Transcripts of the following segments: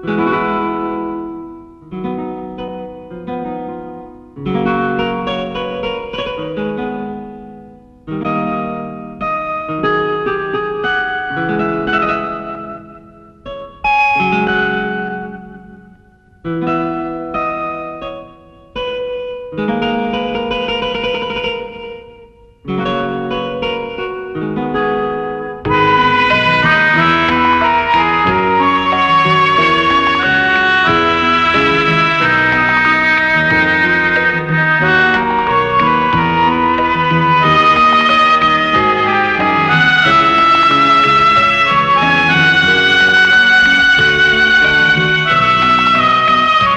ആ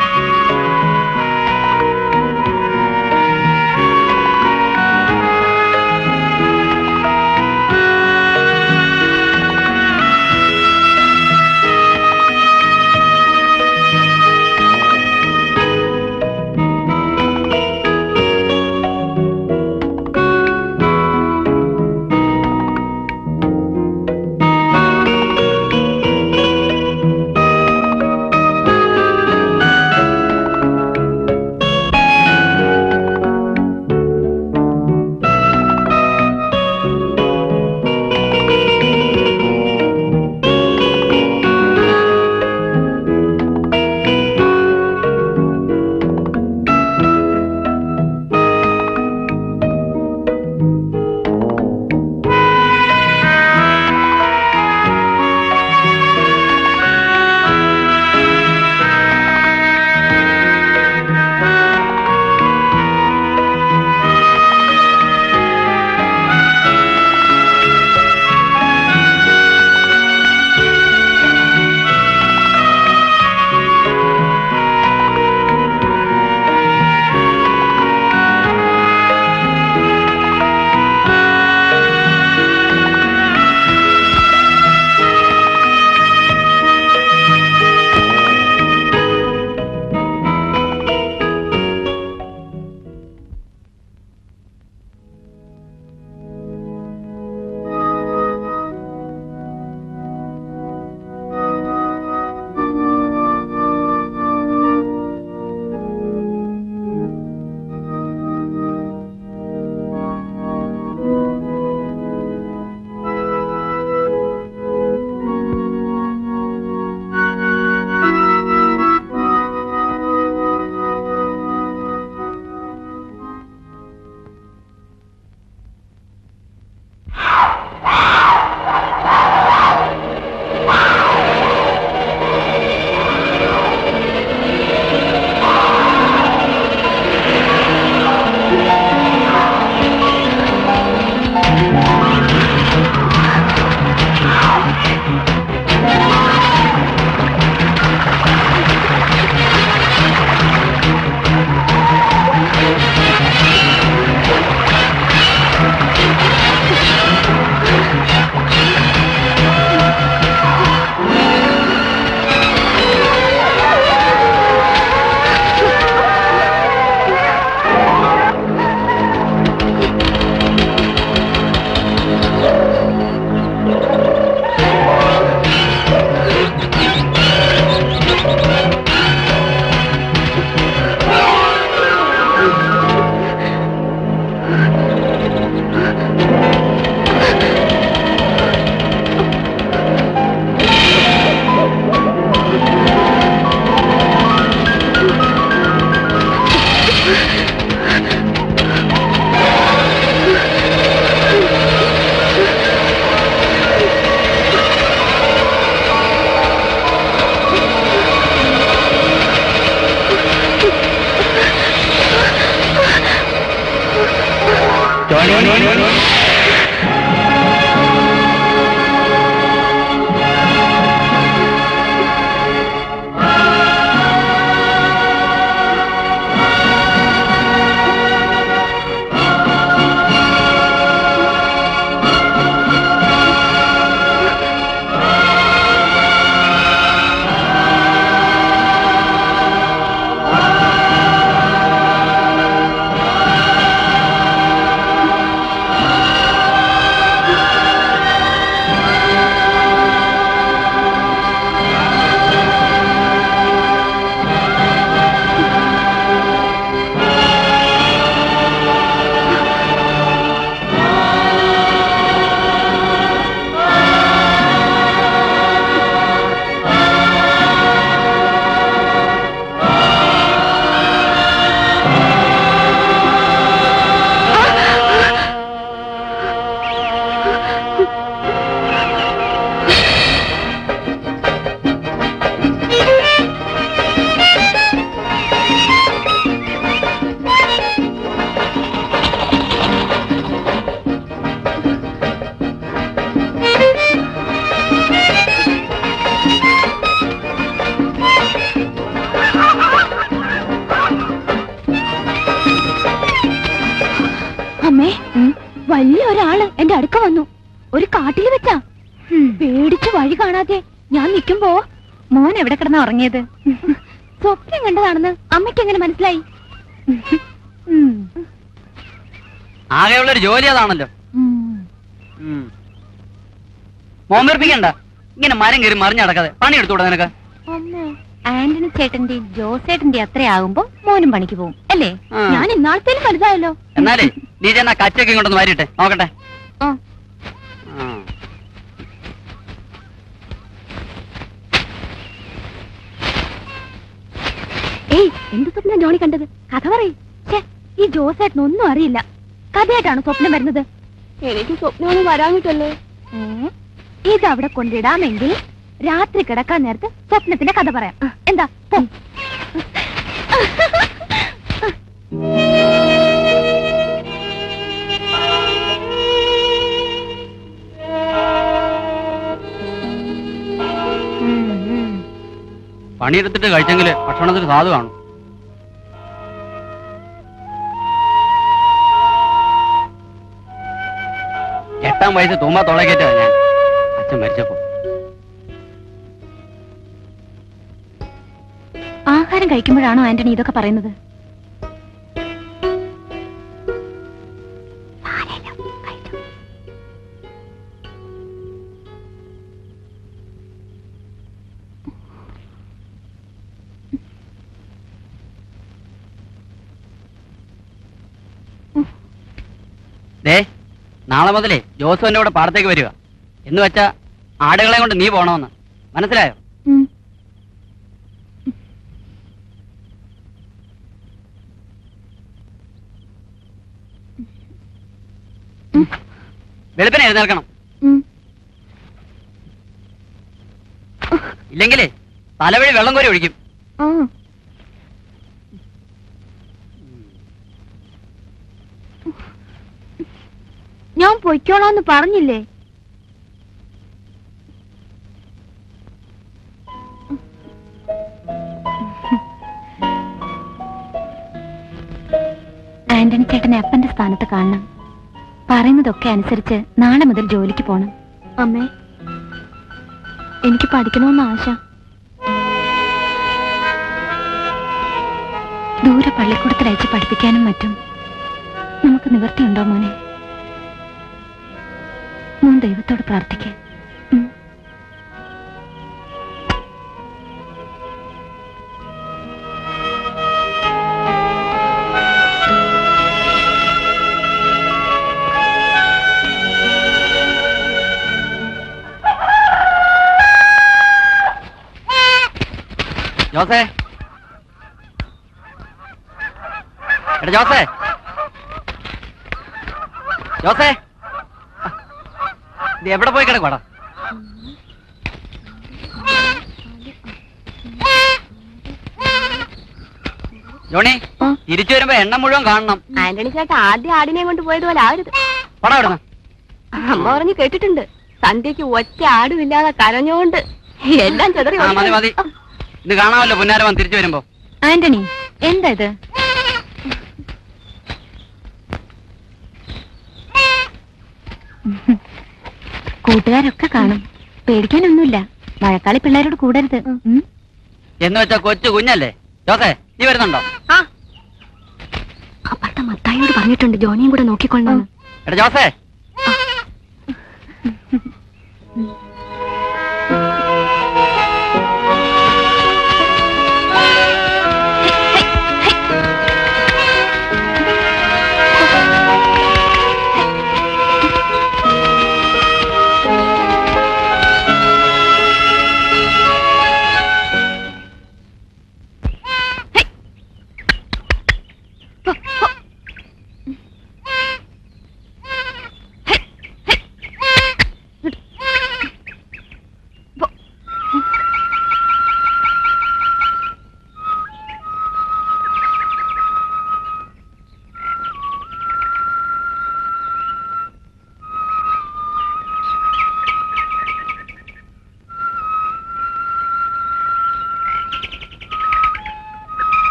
അടുക്ക വന്നു ഒരു കാട്ടിൽ വെച്ചാ പേടിച്ച് വഴി കാണാതെ ഞാൻ നിൽക്കുമ്പോ മോൻ എവിടെ കിടന്നാ ഉറങ്ങിയത് സ്വപ്നം കണ്ടതാണെന്ന് അമ്മയ്ക്ക് എങ്ങനെ മനസ്സിലായി ഉം. ആകെയുള്ള ഒരു ജോലി അതാണല്ലോ ഉം. മോമ്പേർപ്പിക്കണ്ട ഇങ്ങനെ മരം കയറി മറിഞ്ഞടക്കാതെ പണിയെടുത്തൂടെ നിനക്ക് അമ്മേ, ആന്റണി ചേട്ടന്റെയും ജോസേട്ടന്റെയും അത്രയാകുമ്പോ മോനും പണിക്ക് പോകും അല്ലേ ആ. ഞാൻ ഇന്നാളത്തേലും വലുതായല്ലോ എന്നാലേ നീ ചെന്നാ കച്ചൊക്കെ ഇങ്ങോട്ടൊന്ന് വാരിട്ടെ നോക്കട്ടെ ആ. ആ. ഏയ് എന്ത് സ്വപ്നം ജോണി കണ്ടത് കഥ പറയും ഈ ജോസേട്ടന് ഒന്നും അറിയില്ല കഥയായിട്ടാണ് സ്വപ്നം വരുന്നത് എനിക്ക് സ്വപ്നമൊന്നും വരാഞ്ഞിട്ടല്ലേ ഇത് അവിടെ കൊണ്ടിടാമെങ്കിൽ രാത്രി കിടക്കാൻ നേരത്ത് സ്വപ്നത്തിന്റെ കഥ പറയാം എന്താ പോ. ഉം, ഉം. പണിയെടുത്തിട്ട് കഴിച്ചെങ്കില് ഭക്ഷണത്തിന് സാധു കാണും എട്ടാം വയസ്സ് തൂമ്പ തൊളകേറ്റാ ഞാൻ അച്ഛൻ മരിച്ചപ്പോ ആഹാരം കഴിക്കുമ്പോഴാണോ ആന്റണി ഇതൊക്കെ പറയുന്നത് ദേ നാളെ മുതലേ ജോസു എന്റെ കൂടെ പാടത്തേക്ക് വരിക എന്ന് വെച്ചാ ആടുകളെ കൊണ്ട് നീ പോണമെന്ന് മനസ്സിലായോ ഉം. വെളുപ്പിനെ എഴുന്നേൽക്കണം ഉം. ഇല്ലെങ്കിലേ തലവഴി വെള്ളം കോരി ഒഴിക്കും ആ. ഞാൻ പൊയ്ക്കോളാന്ന് പറഞ്ഞില്ലേ ആന്റണി ചേട്ടനെ അപ്പന്റെ സ്ഥാനത്ത് കാണണം പറയുന്നതൊക്കെ അനുസരിച്ച് നാളെ മുതൽ ജോലിക്ക് പോണം അമ്മേ എനിക്ക് പഠിക്കണമെന്ന് ആശ ദൂരെ പള്ളിക്കൂടത്തിൽ അയച്ച് പഠിപ്പിക്കാനും മറ്റും നമുക്ക് നിവൃത്തിയുണ്ടോ മോനെ മോൻ ദൈവത്തോട് പ്രാർത്ഥിക്കാൻ ജോസേ എടാ ജോസേ ജോസേ ഇത് എവിടെ പോയി കിടക്കുവാടാ ജോണി തിരിച്ചു വരുമ്പോ എണ്ണം മുഴുവൻ കാണണം ആന്റണി ചേട്ടാ ആദ്യം ആടിനെ കൊണ്ട് പോയതുപോലെ ആവരുത് പടാ ഇവിടുന്ന് അമ്മ പറഞ്ഞു കേട്ടിട്ടുണ്ട് സന്ധ്യക്ക് ഒറ്റ ആടുമില്ലാതെ കരഞ്ഞോണ്ട് എല്ലാം ചെതറി ആ മതി മതി ഇത് കാണാമല്ലോ പുന്നാരവൻ തിരിച്ചു വരുമ്പോ ആന്റണി എന്താ ഇത് കൂട്ടുകാരൊക്കെ കാണും പേടിക്കാനൊന്നുമില്ല മഴക്കാളി പിള്ളേരോട് കൂടരുത് ഉം. എന്ന് വെച്ചാ കൊച്ചു കുഞ്ഞല്ലേ ജോസേ നീ വരുന്നുണ്ടോ അപ്പുറത്തെ മത്തായിയോട് പറഞ്ഞിട്ടുണ്ട് ജോണിയും കൂടെ നോക്കിക്കൊള്ളണം എടാ ജോസേ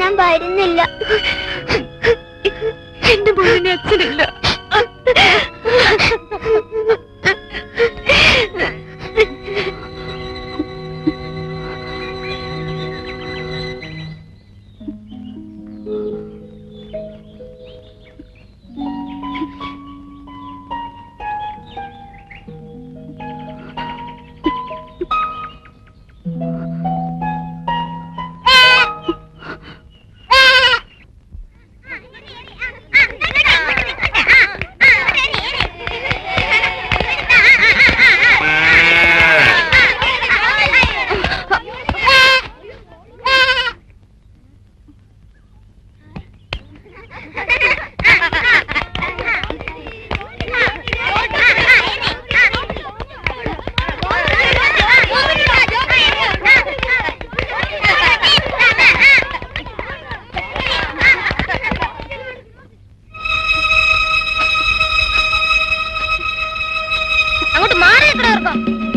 ഞാൻ വരുന്നില്ല എന്റെ മോനെ അച്ഛനില്ല അങ്ങോട്ട് മാറി നിൽക്കണം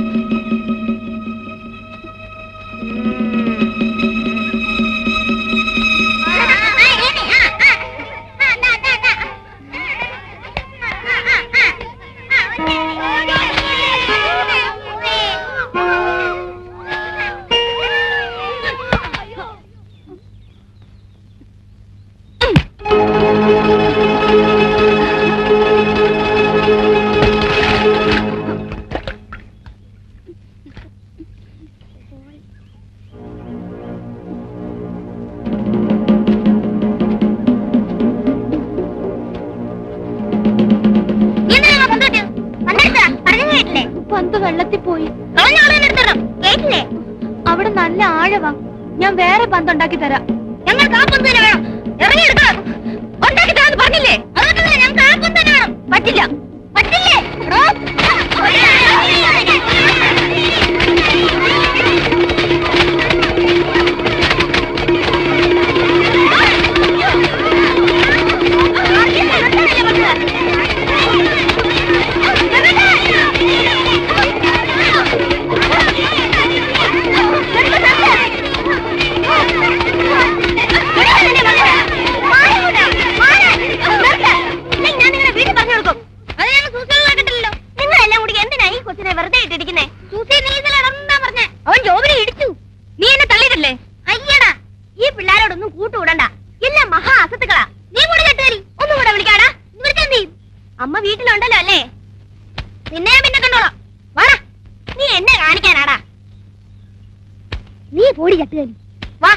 പന്ത് വെള്ളത്തിൽ പോയി കേട്ടില്ലേ അവിടെ നല്ല ആഴവാ ഞാൻ വേറെ പന്ത് ഉണ്ടാക്കി തരാം ഞങ്ങൾക്ക് ആ പന്ത് തന്നെ വേണം ഇറങ്ങിയെടുക്കണം ഉണ്ടാക്കി തരാന്ന് പറഞ്ഞില്ലേ അതുകൊണ്ടല്ലേ ഞങ്ങൾക്ക് ആ പന്ത് തന്നെ വേണം പറ്റില്ല പറ്റില്ലേ എടോ. നിങ്ങളെല്ലാം കൂടി എന്തിനാ ഈ കൊച്ചിനെ വെറുതെ ഇട്ടിരിക്കുന്നേ സൂസി നീ ഇന്നലെ ഇറങ്ങാൻ പറഞ്ഞേ അവൻ ജോബിനെ ഇടിച്ചു നീ എന്നെ തള്ളിയിട്ടല്ലേ അയ്യടാ ഈ പിള്ളേരോടൊന്നും കൂട്ടുകൂടണ്ട എല്ലാം മഹാ അസത്തുക്കളാ നീ കൂടെ കെട്ടുകരി ഒന്നും കൂടെ വിളിക്കാടാ ഇവർക്ക് എന്ത് ചെയ്യും അമ്മ വീട്ടിലുണ്ടല്ലോ അല്ലേ നിന്നെ ഞാൻ പിന്നെ കണ്ടോളാം വാടാ നീ എന്നെ കാണിക്കാനാടാ നീ പോടി കെട്ടുകരി വാ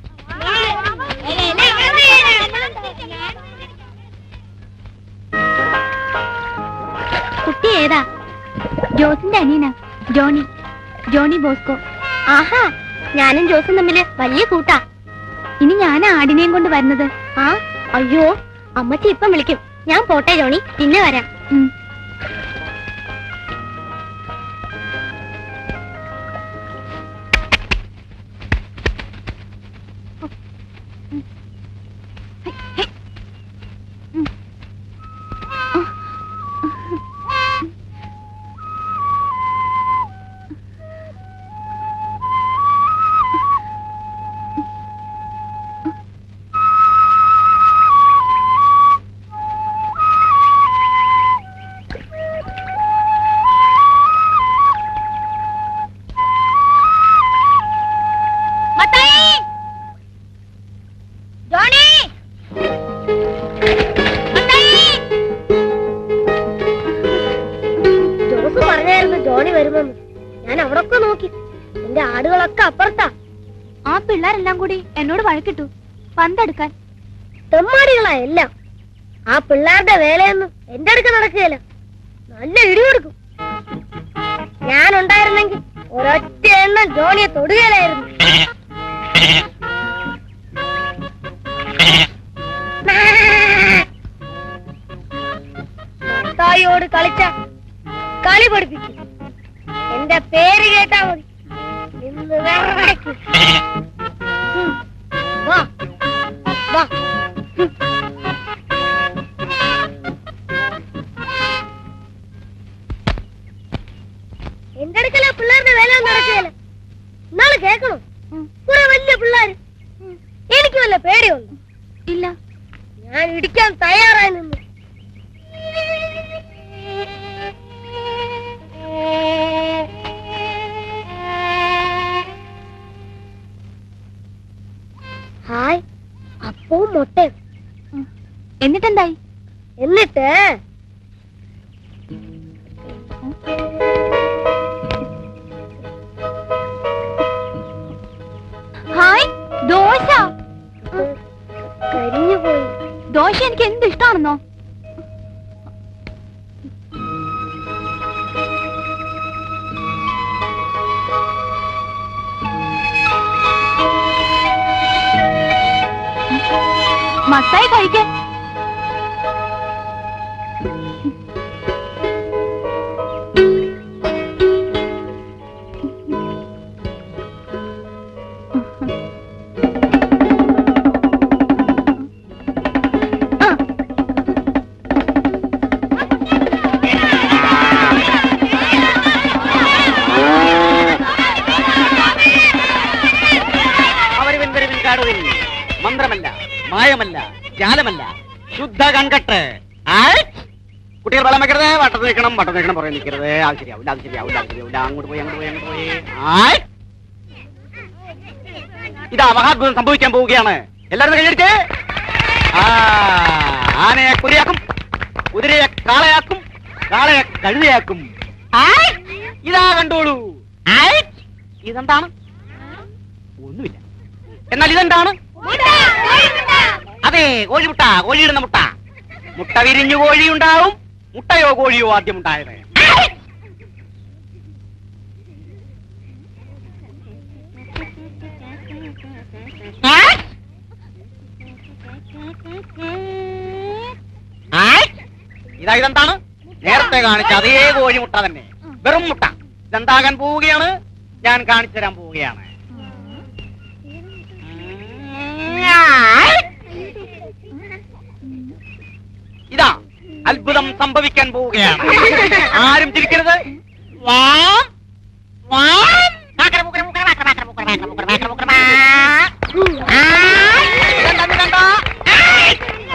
കുട്ടി ഏതാ ജോസിന്റെ അനിയനാ ജോണി ജോണി ബോസ്കോ ആഹാ ഞാനും ജോസും തമ്മില് വലിയ കൂട്ടാ ഇനി ഞാൻ ആടിനെയും കൊണ്ട് വരുന്നത് ആ അയ്യോ അമ്മച്ചി ഇപ്പം വിളിക്കും ഞാൻ പോട്ടെ ജോണി പിന്നെ വരാം ജോണി ജോസ് പറഞ്ഞായിരുന്നു ജോണി വരുമെന്ന് ഞാൻ അവിടൊക്കെ നോക്കി എന്റെ ആടുകളൊക്കെ അപ്പുറത്താ ആ പിള്ളേരെല്ലാം കൂടി എന്നോട് വഴക്കിട്ടു പന്തെടുക്കാൻ തെമ്മാടികളാ എല്ലാം ആ പിള്ളേരുടെ വേലയൊന്നും എന്റെ അടുക്ക് നടക്കുകയില്ല നല്ല ഇടി കൊടുക്കും ഞാൻ ഉണ്ടായിരുന്നെങ്കിൽ ഒരൊറ്റ എണ്ണം ജോണിയെ തൊടുകയിലായിരുന്നു തായോട് കളിച്ച കളി പഠിപ്പിക്കും എന്റെ പേര് കേട്ടാ മതി ഇന്ന് വിറയ്ക്കും. ഉം. വാ വാ ഉം. എന്റെ അടുക്കല പിള്ളേരുടെ വില ഒന്നും നടക്കുകയില്ല നാളെ കേൾക്കണം കുറെ വലിയ പിള്ളേര് എനിക്ക് വല്ല പേടിയുണ്ടോ ഇല്ല ഞാൻ ഇടിക്കാൻ തയ്യാറായി നിന്നു ഹായ് അപ്പോ മുട്ട എന്നിട്ടെന്തായി എന്നിട്ട് ഹായ് ദോശ കരിഞ്ഞു പോയി ദോശ എനിക്ക് എന്ത് ഇഷ്ടമാണെന്നോ മത്തായി കഴിക്കാൻ അവരുവിൻ വരുവിൻ കാടുവിൻ മന്ത്രമല്ല മായമല്ല ജാലമല്ല ശുദ്ധ കൺകട്ട് ആയ്. കുട്ടികൾ വെള്ളം വെക്കരുത് വട്ടത്ത് നിൽക്കണം വട്ടത്ത് നിൽക്കണം പുറകെ നിൽക്കരുത് അത് ശരിയാവില്ല അത് ശരിയാവില്ല അത് ശരിയാവില്ല അങ്ങോട്ട് പോയി അങ്ങോട്ട് പോയി അങ്ങോട്ട് പോയി ആയ്. ഇതാ മഹാത്ഭുതം സംഭവിക്കാൻ പോവുകയാണ് എല്ലാവരും കൈയടിച്ച് ആ ആനയെ കുരിയാക്കും കുതിരയെ കാളയാക്കും കാളയെ കഴുതയാക്കും ആയ്. ഇതാ കണ്ടോളൂ ആയ്. ഇതെന്താണ് ഒന്നുമില്ല എന്നാൽ ഇതെന്താണ് അതെ കോഴിമുട്ട കോഴിയിടുന്ന മുട്ട മുട്ട വിരിഞ്ഞു കോഴിയുണ്ടാവും മുട്ടയോ കോഴിയോ ആദ്യം ഉണ്ടായത് ഇതാ ഇതെന്താണ് നേരത്തെ കാണിച്ച അതേ കോഴിമുട്ട തന്നെ വെറും മുട്ട ഇതെന്താകാൻ പോവുകയാണ് ഞാൻ കാണിച്ചു തരാൻ പോവുകയാണ് ഇതാ അത്ഭുതം സംഭവിക്കാൻ പോവുകയാണ് ആരും ചിരിക്കരുത് വാം, വാം. മാക്കര, മുക്കര, മുക്കര, മാക്കര, മാക്കര, മുക്കര, മാക്കര, മുക്കര, മാക്കര, മുക്കര, മാ. ആയ്. ഇതെന്താ, ഇതെന്താ? ആയ്.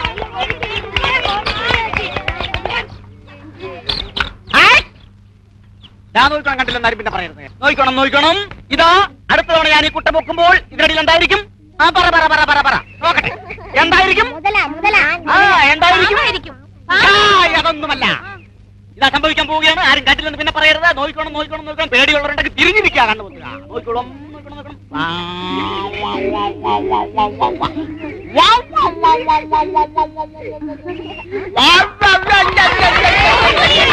ആയ്. ഞാൻ നോക്കണം കണ്ടില്ലെന്നാരും പിന്നെ പറയരുത് നോക്കണം നോക്കണം ഇതാ അടുത്ത തവണ ഞാൻ ഈ കുട്ട പൊക്കുമ്പോൾ ഇതിനിടയിൽ എന്തായിരിക്കും ആ പറ പറ പറ പറ പറ നോക്കട്ടെ എന്തായിരിക്കും ആ എന്തായിരിക്കും ആ, അതൊന്നുമല്ല ഇതാ സംഭവിക്കാൻ പോവുകയാണ് ആരും കണ്ടില്ലെന്ന് പിന്നെ പറയരുത് നോക്കണം നോക്കണം നോക്കണം പേടിയുള്ളവരുണ്ടെങ്കിൽ തിരിഞ്ഞിരിക്കുക കണ്ടു നോക്കുക നോക്കണം നോക്കണം നോക്കണം വാ, വാ, വാ, വാ, വാ, വാ, വാ, വാ. വാ, വാ, വാ, വാ, വാ, വാ, വാ, വാ, വാ, വാ. വാ, വാ, വാ, വാ, വാ,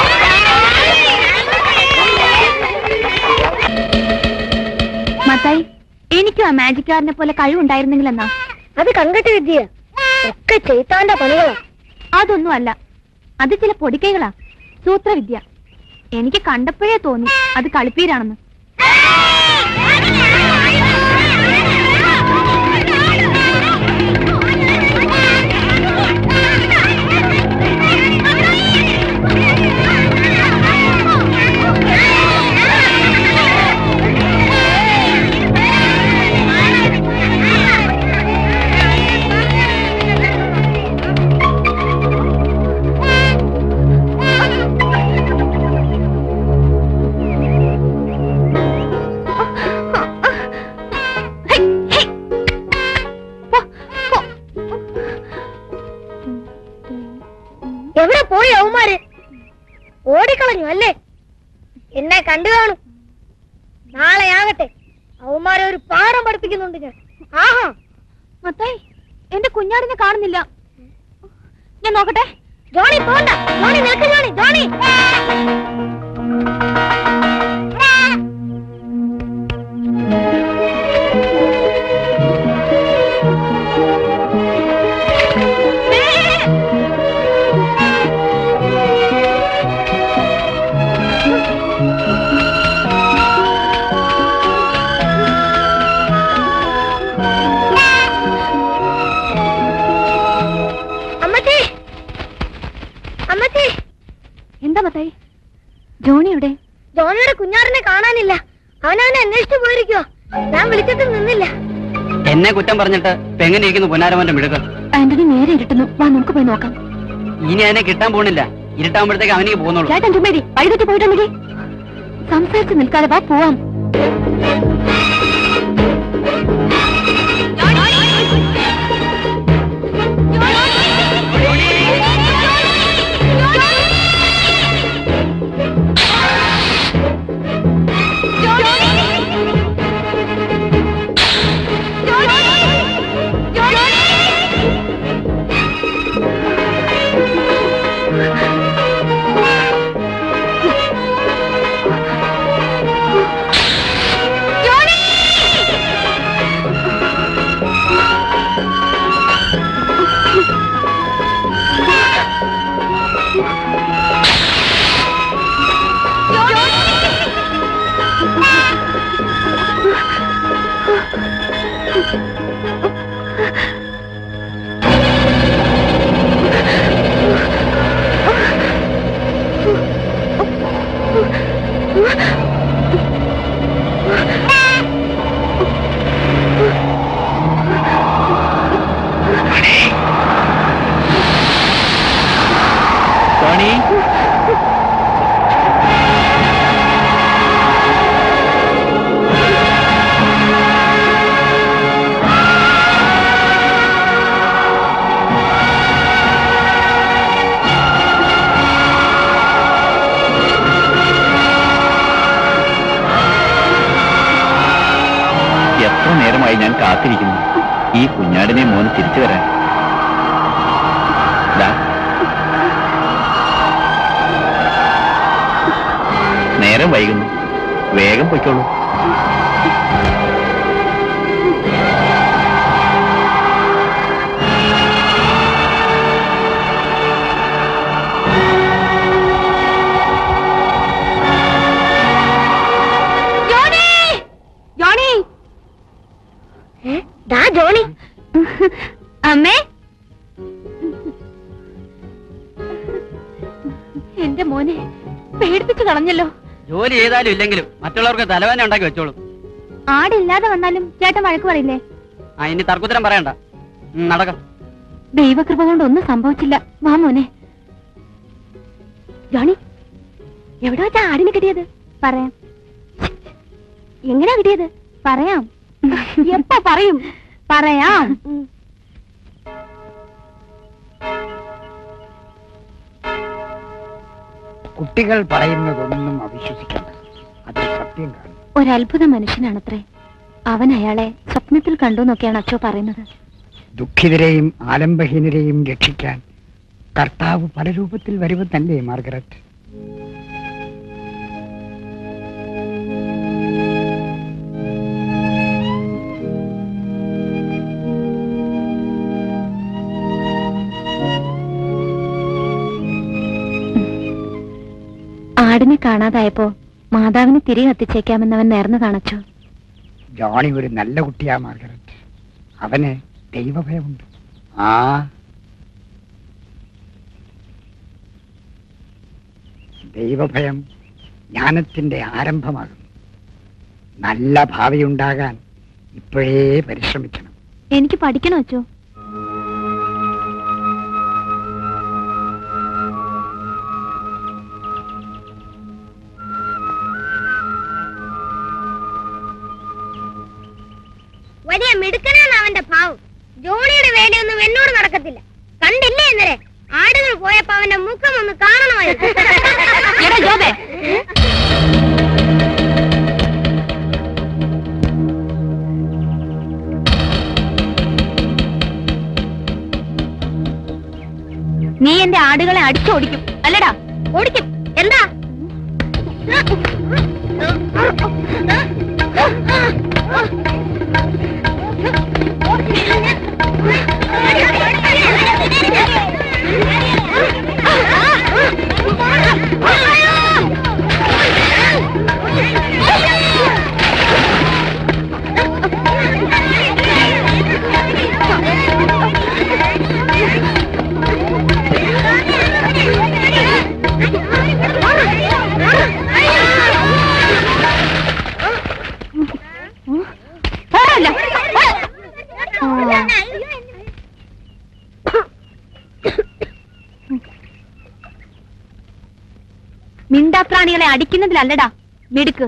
മത്തായി എനിക്കും ആ മാജിക്കാരനെ പോലെ കഴിവുണ്ടായിരുന്നെങ്കിൽ എന്നാ അത് കണ്ടിട്ട് വിദ്യ ഒക്കെ ചെയ്താന്റെ പണികളാ അതൊന്നും അല്ല അത് ചില പൊടിക്കൈകളാ സൂത്രവിദ്യ എനിക്ക് കണ്ടപ്പോഴേ തോന്നി അത് കളിപ്പീരാണെന്ന് എവിടെ പോയി അവന്മാര് ഓടിക്കളഞ്ഞു അല്ലേ എന്നെ കണ്ടു കാണും നാളെ ആകട്ടെ അവന്മാരെ ഒരു പാഠം പഠിപ്പിക്കുന്നുണ്ട് ഞാൻ ആഹാ മത്തായി എന്റെ കുഞ്ഞാടിനെ കാണുന്നില്ല ഞാൻ നോക്കട്ടെ ജോണി പോണ്ട ജോണി നിൽക്ക് ജോണി ജോണി അമ്മച്ചി അമ്മച്ചി എന്താ മത്തായി ജോണി എവിടെ എന്നെ കുറ്റം പറഞ്ഞിട്ട് ഇപ്പൊ എങ്ങനെ ഇരിക്കുന്നു പൊന്നാരമന്റെ മിടുക്ക് ആന്റണി നേരെ ഇരുട്ടുന്നു വാ നമുക്ക് പോയി നോക്കാം ഇനി അതിനെ കിട്ടാൻ പോണില്ല ഇരുട്ടാകുമ്പോഴത്തേക്ക് അവനിക്ക് പോകുന്നുള്ളൂ ചേട്ടൻ ചുമേരി വഴിതെറ്റി പോയിട്ടുണ്ടെങ്കിൽ സംസാരിച്ച് നിൽക്കാതെ വാ പോവാം ടോണി എത്ര നേരമായി ഞാൻ കാത്തിരിക്കുന്നു ഈ കുഞ്ഞാടിനെ മോന് തിരിച്ചു വരാൻ ദാ. നേരം വൈകുന്നു വേഗം പൊയ്ക്കോളൂ ജോണി ദാ ജോണി അമ്മേ എന്റെ മോനെ പേടിപ്പിച്ചു കളഞ്ഞല്ലോ ജോലി ചെയ്താലും ഇല്ലെങ്കിലും മറ്റുള്ളവർക്ക് തലവേന ഉണ്ടാക്കി വെച്ചോളും ആടില്ലാതെ വന്നാലും ചേട്ടൻ വഴക്ക് പറയില്ലേ ആ ഇനി തർക്കുത്തരം പറയണ്ട ഉം, നടക്ക ദൈവകൃപ കൊണ്ട് ഒന്നും സംഭവിച്ചില്ല വാ മോനെ ജോണി എവിടെ വെച്ചാ ആടിനെ കിട്ടിയത് പറയാം എങ്ങനെയാ കിട്ടിയത് പറയാം എപ്പ പറയും പറയാം കുട്ടികൾ പറയുന്നതൊന്നും അവിശ്വസിക്കണ്ട അത് സത്യം കാണും ഒരത്ഭുത മനുഷ്യനാണത്രേ അവൻ അയാളെ സ്വപ്നത്തിൽ കണ്ടു എന്നൊക്കെയാണ് അച്ചോ പറയുന്നത് ദുഃഖിതരെയും ആലംബഹീനരെയും രക്ഷിക്കാൻ കർത്താവ് പല രൂപത്തിൽ വരുമെന്നല്ലേ മാർഗരറ്റ് ആടിനെ കാണാതായപ്പോ മാതാവിനെ തിരി കത്തിച്ചേക്കാമെന്നവൻ നേർന്നതാണച്ചോ ജോണി ഒരു നല്ല കുട്ടിയാ മാർഗരറ്റ് അവന് ദൈവഭയമുണ്ട് ആ ദൈവഭയം ജ്ഞാനത്തിന്റെ ആരംഭമാകും നല്ല ഭാവിയുണ്ടാകാൻ ഇപ്പോഴേ പരിശ്രമിക്കണം എനിക്ക് പഠിക്കണം അച്ചോ വലിയ മിടുക്കനാണ് അവന്റെ ഭാവം ജോണിയുടെ വേലയൊന്നും എന്നോട് നടക്കത്തില്ല കണ്ടില്ലേ ഇന്നലെ ആടുകൾ പോയപ്പോ അവന്റെ മുഖം ഒന്ന് കാണണമായിരുന്നു എടാ ജോബേ നീ എന്റെ ആടുകളെ അടിച്ചോടിക്കും അല്ലടാ ഓടിക്കും എന്താ സാരമില്ല. മിണ്ടാപ്രാണികളെ അടിക്കുന്നതിലല്ലടാ മിടുക്ക്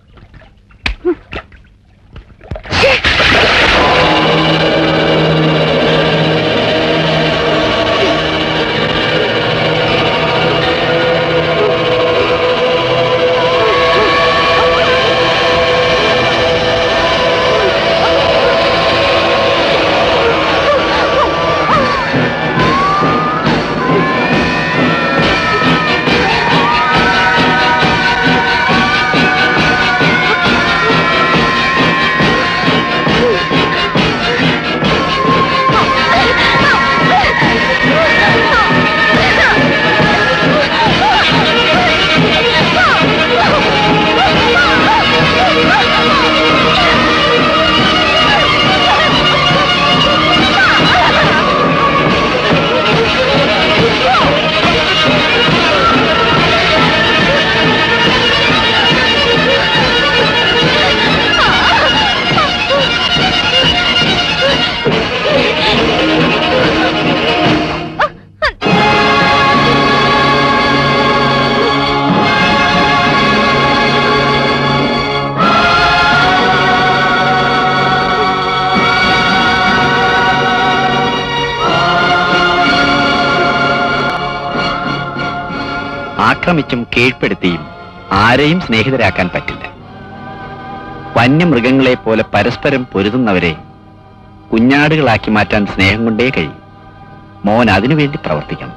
ആക്രമിച്ചും കീഴ്പ്പെടുത്തിയും ആരെയും സ്നേഹിതരാക്കാൻ പറ്റില്ല വന്യമൃഗങ്ങളെ പോലെ പരസ്പരം പൊരുതുന്നവരെ കുഞ്ഞാടുകളാക്കി മാറ്റാൻ സ്നേഹം കൊണ്ടേ കഴിയും മോൻ അതിനുവേണ്ടി പ്രവർത്തിക്കണം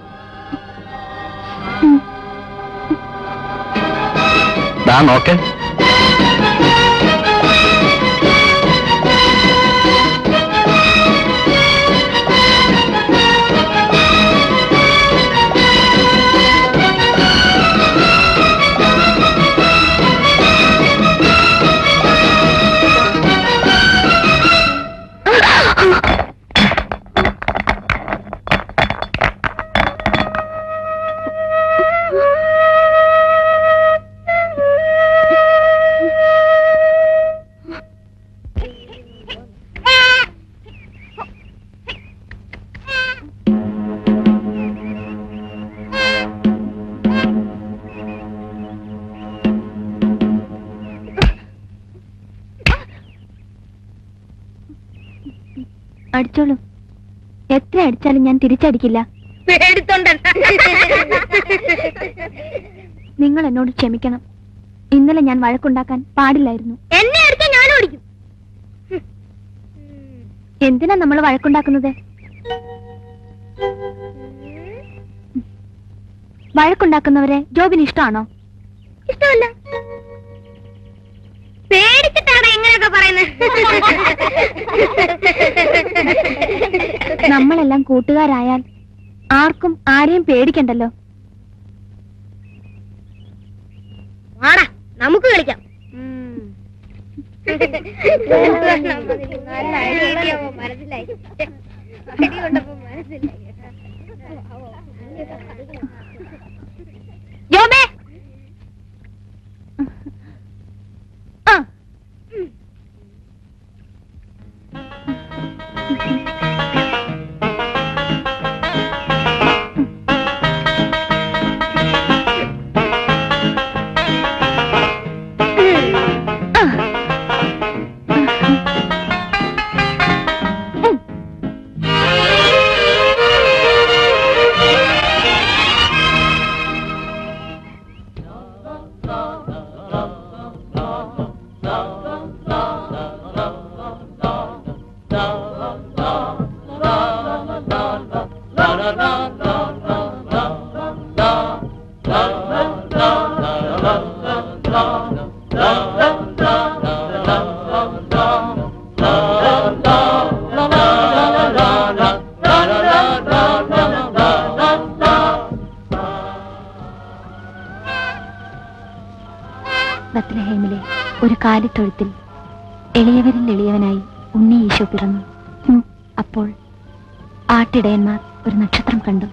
ദാ നോക്ക് അടിച്ചോളൂ എത്ര അടിച്ചാലും ഞാൻ തിരിച്ചടിക്കില്ല പേടിത്തൊണ്ടൻ നിങ്ങൾ എന്നോട് ക്ഷമിക്കണം ഇന്നലെ ഞാൻ വഴക്കുണ്ടാക്കാൻ പാടില്ലായിരുന്നു എന്നെ അടിച്ചാൽ ഞാനും അടിക്കും എന്തിനാ നമ്മൾ വഴക്കുണ്ടാക്കുന്നത് വഴക്കുണ്ടാക്കുന്നവരെ ജോബിന് ഇഷ്ടമാണോ ഇഷ്ടമല്ല പേടിച്ചിട്ടാണ് ഇങ്ങനെയൊക്കെ പറയുന്നത് നമ്മളെല്ലാം കൂട്ടുകാരായാൽ ആർക്കും ആരെയും പേടിക്കണ്ടല്ലോ വാടാ നമുക്ക് കളിക്കാം മനസ്സിലായി അടി കൊണ്ടപ്പോ മനസ്സിലായി ജോബേ ആ ബത്ലഹേമിലെ ഒരു കാലിത്തൊഴുത്തിൽ എളിയവരിൽ എളിയവനായി ഉണ്ണി ഈശോ പിറന്നു ഉം, അപ്പോൾ ആട്ടിടയന്മാർ ഒരു നക്ഷത്രം കണ്ടു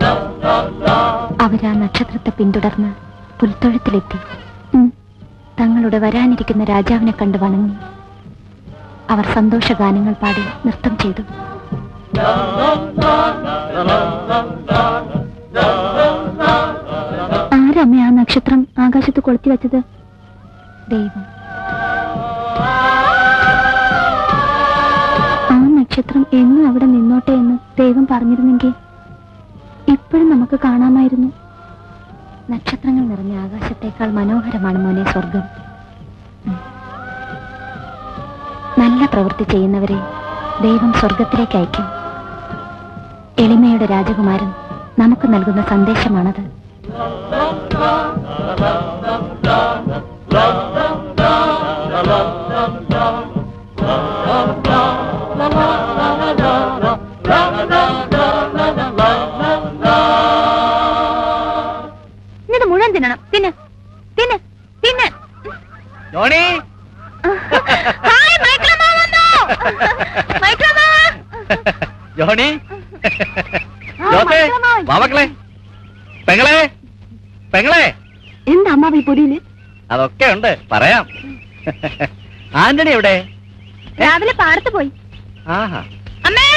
അവരാ നക്ഷത്രത്തെ പിന്തുടർന്ന് പുൽത്തൊഴുത്തിലെത്തി ഉം, തങ്ങൾ തങ്ങളുടെ വരാനിരിക്കുന്ന രാജാവിനെ കണ്ട് വണങ്ങി അവർ സന്തോഷഗാനങ്ങൾ പാടി നൃത്തം ചെയ്തു ആരമ്മ ആ നക്ഷത്രം ആകാശത്ത് കൊളുത്തി വെച്ചത് ദൈവം ആ നക്ഷത്രം എന്നും അവിടെ നിന്നോട്ടെ എന്ന് ദൈവം പറഞ്ഞിരുന്നെങ്കിൽ ഇപ്പോഴും നമുക്ക് കാണാമായിരുന്നു നക്ഷത്രങ്ങൾ നിറഞ്ഞ ആകാശത്തേക്കാൾ മനോഹരമാണ് മോനെ സ്വർഗം ഉം. നല്ല പ്രവൃത്തി ചെയ്യുന്നവരെ ദൈവം സ്വർഗത്തിലേക്ക് അയക്കും എളിമയുടെ രാജകുമാരൻ നമുക്ക് നൽകുന്ന സന്ദേശമാണത് ഇത് മുഴുവൻ തിന്നണം തിന്ന് തിന്ന് തിന്ന് ജോണി ഹായ്, മൈക്കിളമ്മ വന്നു. മൈക്കിളമ്മ. ജോണി ആ, ജോസേ മൈക്കിളമ്മ. വാ മക്കളെ പെങ്ങളെ പെങ്ങളെ എന്താ അമ്മാവ ഈ പൊടിയില് അതൊക്കെ ഉണ്ട് പറയാം ആന്റണി എവിടെ രാവിലെ പാടത്ത് പോയി ആഹാ അമ്മേ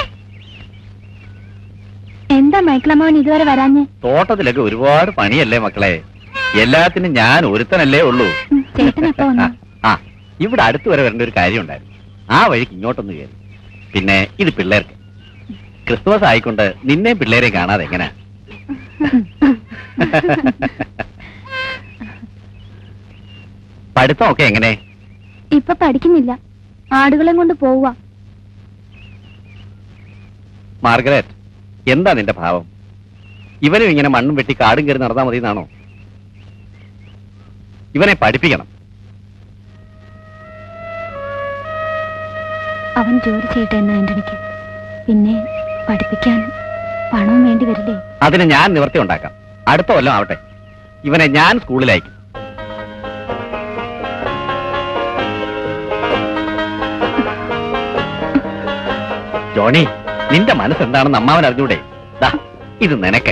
എന്താ മൈക്കിളമ്മാവൻ ഇതുവരെ വരാഞ്ഞ് തോട്ടത്തിലൊക്കെ ഒരുപാട് പണിയല്ലേ മക്കളെ എല്ലാത്തിനും ഞാൻ ഒരുത്തനല്ലേ ഉള്ളൂ ഉം, ചേട്ടൻ എപ്പോ വന്നു ആ ഇവിടെ അടുത്ത് വരെ വരേണ്ട ഒരു കാര്യം ഉണ്ടായിരുന്നു ആ വഴിക്ക് ഇങ്ങോട്ടൊന്ന് കയറി പിന്നെ ഇത് പിള്ളേർക്ക് ക്രിസ്തുമസ് ആയിക്കൊണ്ട് നിന്നെ പിള്ളേരെ കാണാതെ എങ്ങനെ പഠിത്തമൊക്കെ എങ്ങനെ ഇപ്പൊ പഠിക്കുന്നില്ല ആടുകളെ കൊണ്ട് പോവുക മാർഗരറ്റ് എന്താ നിന്റെ ഭാവം ഇവനും ഇങ്ങനെ മണ്ണും വെട്ടി കാടും കയറി നടന്നാൽ മതി എന്നാണോ ഇവനെ പഠിപ്പിക്കണം അവൻ ജോലി ചെയ്യട്ടെ എന്ന് ആന്റണിക്ക് പിന്നെ പഠിപ്പിക്കാൻ പണവും വേണ്ടി വരില്ലേ അതിന് ഞാൻ നിവർത്തി ഉണ്ടാക്കാം അടുത്ത കൊല്ലം ആവട്ടെ ഇവനെ ഞാൻ സ്കൂളിലയക്കും ജോണി നിന്റെ മനസ്സെന്താണെന്ന് അമ്മാവൻ അറിഞ്ഞൂടെ ദാ ഇത് നിനക്ക്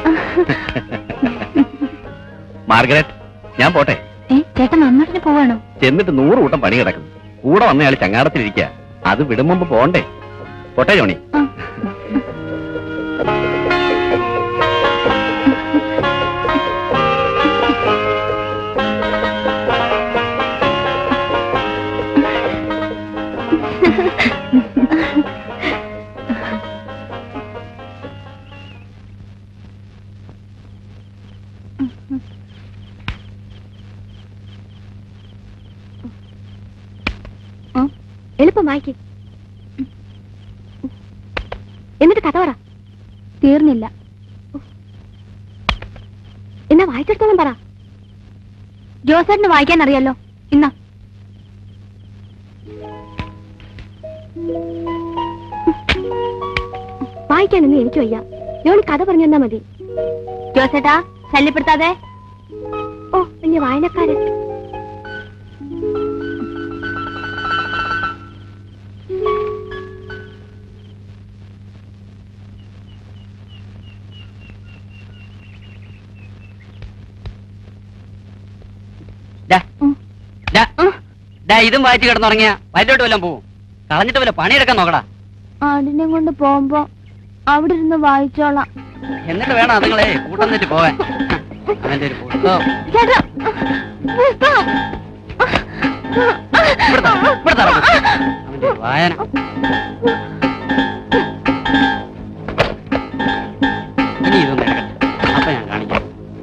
മാർഗരറ്റ് ഞാൻ പോട്ടെ ഏ ചേട്ടൻ നന്നാട്ടിന് പോവാണോ ചെന്നിട്ട് നൂറ് കൂട്ടം പണി കിടക്കുന്നു കൂടെ വന്നയാൾ ചങ്ങാടത്തിലിരിക്കുക അത് വിടും മുമ്പ് പോണ്ടേ പോട്ടെ ജോണി ആ. എളുപ്പം വായിക്ക് എന്നിട്ട് കഥ പറ തീർന്നില്ല എന്നാ വായിച്ചെടുത്തോളം പറ ജോസേട്ടിന് വായിക്കാൻ അറിയാലോ ഇന്നാ വായിക്കാനൊന്നും എനിക്ക് വയ്യ ജോണി കഥ പറഞ്ഞു തന്നാ മതി ജോസേട്ടാ ശല്യപ്പെടുത്താതെ ഓ വലിയ വായനക്കാരൻ ഡാ, ഡാ, ഡാ, ഇതും വായിച്ച് കിടന്നുറങ്ങിയ വയറ്റോട്ട് വല്ലതും പോവും കളഞ്ഞിട്ട് വല്ല പണിയെടുക്കാൻ നോക്കടാ ആടിനെ കൊണ്ട് പോകുമ്പോ അവിടെ ഇരുന്ന് വായിച്ചോളാം എന്നിട്ട് വേണം അതുങ്ങളെ കൂട്ടം തെറ്റി പോവാൻ അവന്റെ ഒരു പുസ്തകം ചേട്ടാ പുസ്തകം. ഇവിടുത്തെ ഇവിടുത്തെ അറ പുസ്തകം. അവന്റെ ഒരു വായന ഇനി ഇതൊന്നും എടുക്കട്ടെ അപ്പൊ ഞാൻ കാണിക്കാം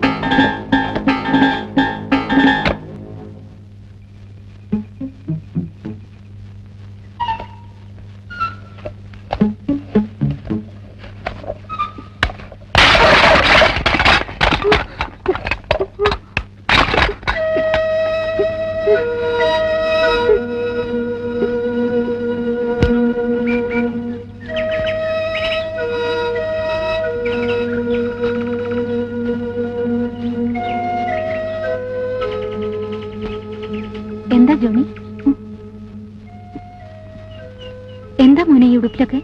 എന്താ ജോണി ഉം. എന്താ മോനെ ഈ ഉടുപ്പിലൊക്കെ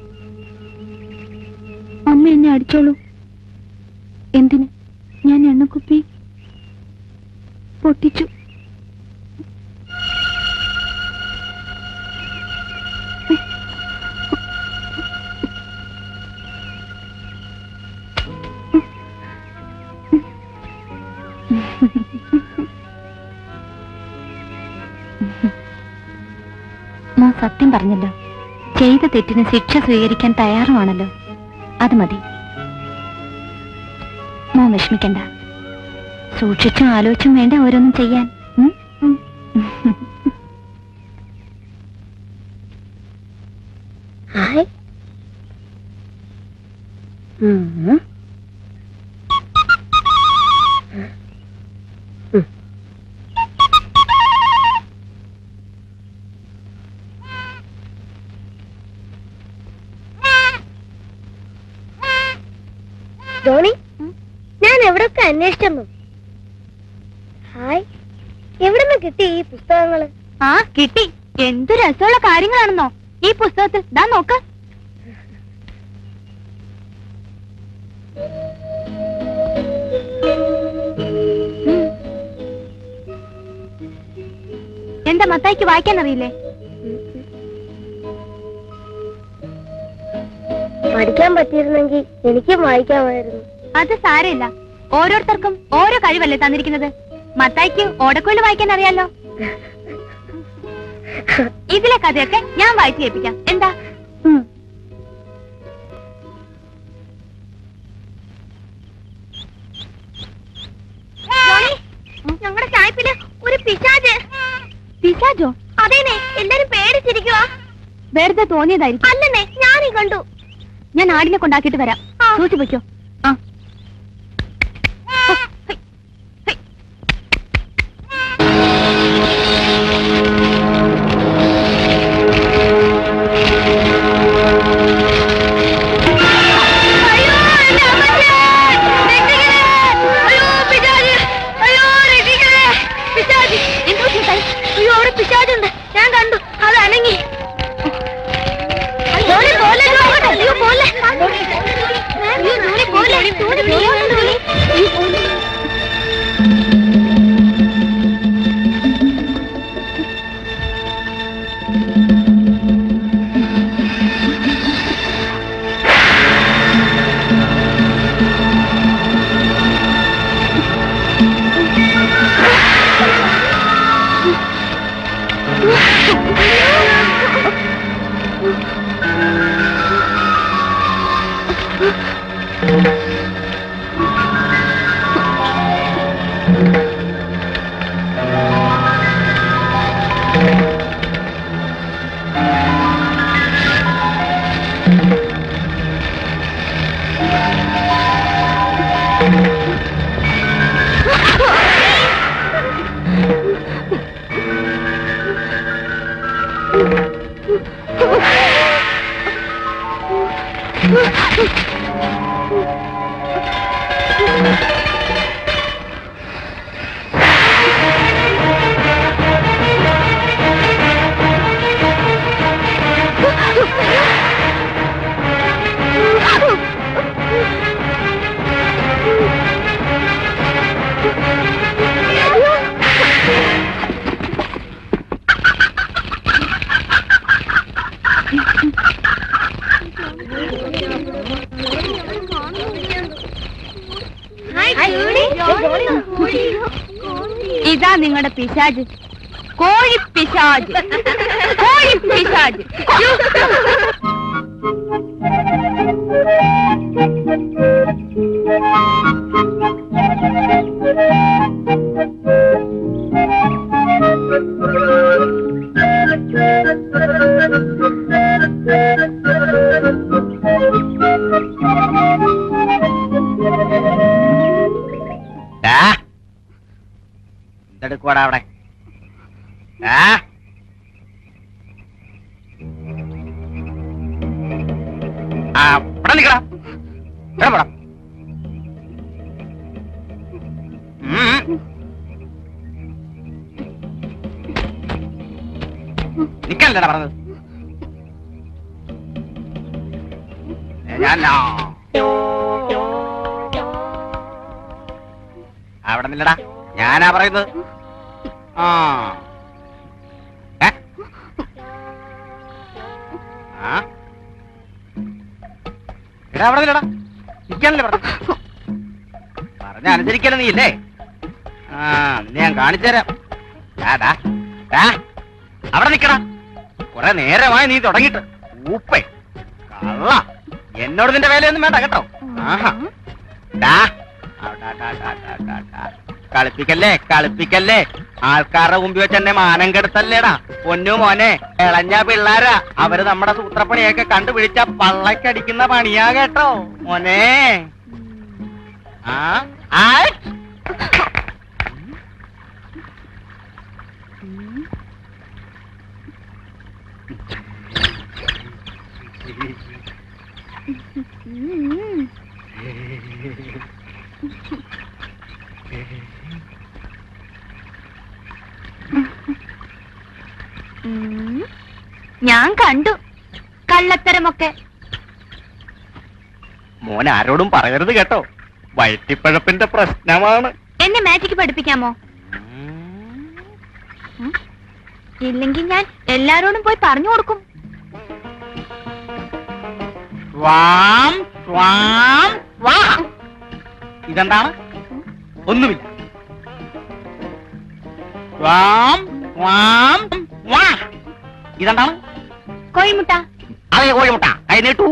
അമ്മ എന്നെ അടിച്ചോളൂ എന്തിന് ഞാൻ എണ്ണക്കുപ്പി പൊട്ടിച്ചു മോൻ സത്യം പറഞ്ഞല്ലോ ചെയ്ത തെറ്റിന് ശിക്ഷ സ്വീകരിക്കാൻ തയ്യാറുമാണല്ലോ അത് മതി മോൻ വിഷമിക്കണ്ട സൂക്ഷിച്ചും ആലോചിച്ചും വേണ്ട ഓരോന്നും ചെയ്യാൻ ഉം? ഉം. ഹായ് ധോണി ഞാൻ എവിടൊക്കെ അന്വേഷിച്ചു ഹായ് എവിടുന്ന് കിട്ടി ഈ പുസ്തകങ്ങള് ആ കിട്ടി എന്തു രസമുള്ള കാര്യങ്ങളാണെന്നോ ഈ പുസ്തകത്തിൽ ദാ നോക്ക് ഉം. എന്താ മത്തായിക്ക് വായിക്കാൻ അറിയില്ലേ പഠിക്കാൻ പറ്റിയിരുന്നെങ്കിൽ എനിക്കും വായിക്കാമായിരുന്നു അത് സാരമില്ല ഓരോരുത്തർക്കും ഓരോ കഴിവല്ലേ തന്നിരിക്കുന്നത് മത്തായിക്ക് ഓടക്കുഴൽ വായിക്കാൻ അറിയാലോ ഇതിലെ കഥയൊക്കെ ഞാൻ വായിച്ചു കേൾപ്പിക്കാം എന്താ ഉം. ഞങ്ങളുടെ ചായപ്പില് ഒരു പിശാജ് പിശാചോ അതേനെ എല്ലാരും പേടിച്ചിരിക്കുവാ വെറുതെ തോന്നിയതായിരിക്കും അല്ലെന്നേ ഞാനീ കണ്ടു ഞാൻ ആടിനെ കൊണ്ടാക്കിയിട്ട് വരാം സൂചി വെക്കോ ആ അയ്യോ എന്റെ അമ്മച്ചേ! രക്ഷിക്കണേ! അയ്യോ പിശാച്! അയ്യോ രക്ഷിക്കണേ! പിശാച്! എന്തോ ചേട്ടായി? അയ്യോ അവിടെ പിശാചുണ്ട് ഞാൻ കണ്ടു അത് അനങ്ങി ധോണി, പോലെ നോക്കട്ടെ. അയ്യോ, പോലെ. അയ്യോ, ധോണി, പോലെ. ധോണി, please, ധോണി. അയ്യോ, പോലെ. ഇതാ നിങ്ങളുടെ പിശാജ് കോഴി പിശാജ് കോഴി പിശാജ് ഡാ. എന്തെടുക്കുവാടാ അവിടെ ഡാ. ആ ഇവിടെ നിക്കടാ ഇവിടെ പോടാ ഉം. നിക്കല്ലടാ പറഞ്ഞത് ഏ, ഞാൻ ആ. അവിടെ നില്ലടാ ഞാനാ പറയുന്നത് ആ ഏ? ആ? എടാ അവിടെ നില്ലടാ നിൽക്കാനല്ലേ പറഞ്ഞു പറഞ്ഞ അനുസരിക്കല നീ ഇല്ലേ ആ നിന്നെ ഞാൻ കാണിച്ചു തരാം ഡാ, ഡാ. ഡാ, അവിടെ നിക്കടാ കുറെ നേരമായി നീ തുടങ്ങിട്ട് ഊപ്പേ കള്ള എന്നോട് നിന്റെ വേലയൊന്നും വേണ്ട കേട്ടോ ആഹാ ഡാ. ആ, ഡാ, ഡാ, ഡാ, ഡാ, ഡാ, ഡാ. കളിപ്പിക്കല്ലേ കളിപ്പിക്കല്ലേ ആൾക്കാരുടെ മുമ്പിൽ വെച്ച് എന്നെ മാനം കെടുത്തല്ലേടാ പൊന്നു മോനെ ഇളഞ്ഞ പിള്ളാരാ അവര് നമ്മുടെ സൂത്രപ്പണിയൊക്കെ കണ്ടുപിടിച്ച പള്ളക്കടിക്കുന്ന പണിയാ കേട്ടോ മോനെ ആ ആയ്. ഉം. ഞാൻ കണ്ടു കള്ളത്തരമൊക്കെ മോൻ ആരോടും പറയരുത് കേട്ടോ വയറ്റിപ്പഴപ്പിന്റെ പ്രശ്നമാണ് എന്നെ മാജിക്ക് പഠിപ്പിക്കാമോ ഉം. ഇല്ലെങ്കിൽ ഞാൻ എല്ലാരോടും പോയി പറഞ്ഞു കൊടുക്കും വാം വാം വാ ഇതെന്താണ് ഒന്നുമില്ല വാം വാം വാ ഇതെന്താണ് കോഴിമുട്ട അതേ കോഴിമുട്ട കൈ നീട്ടു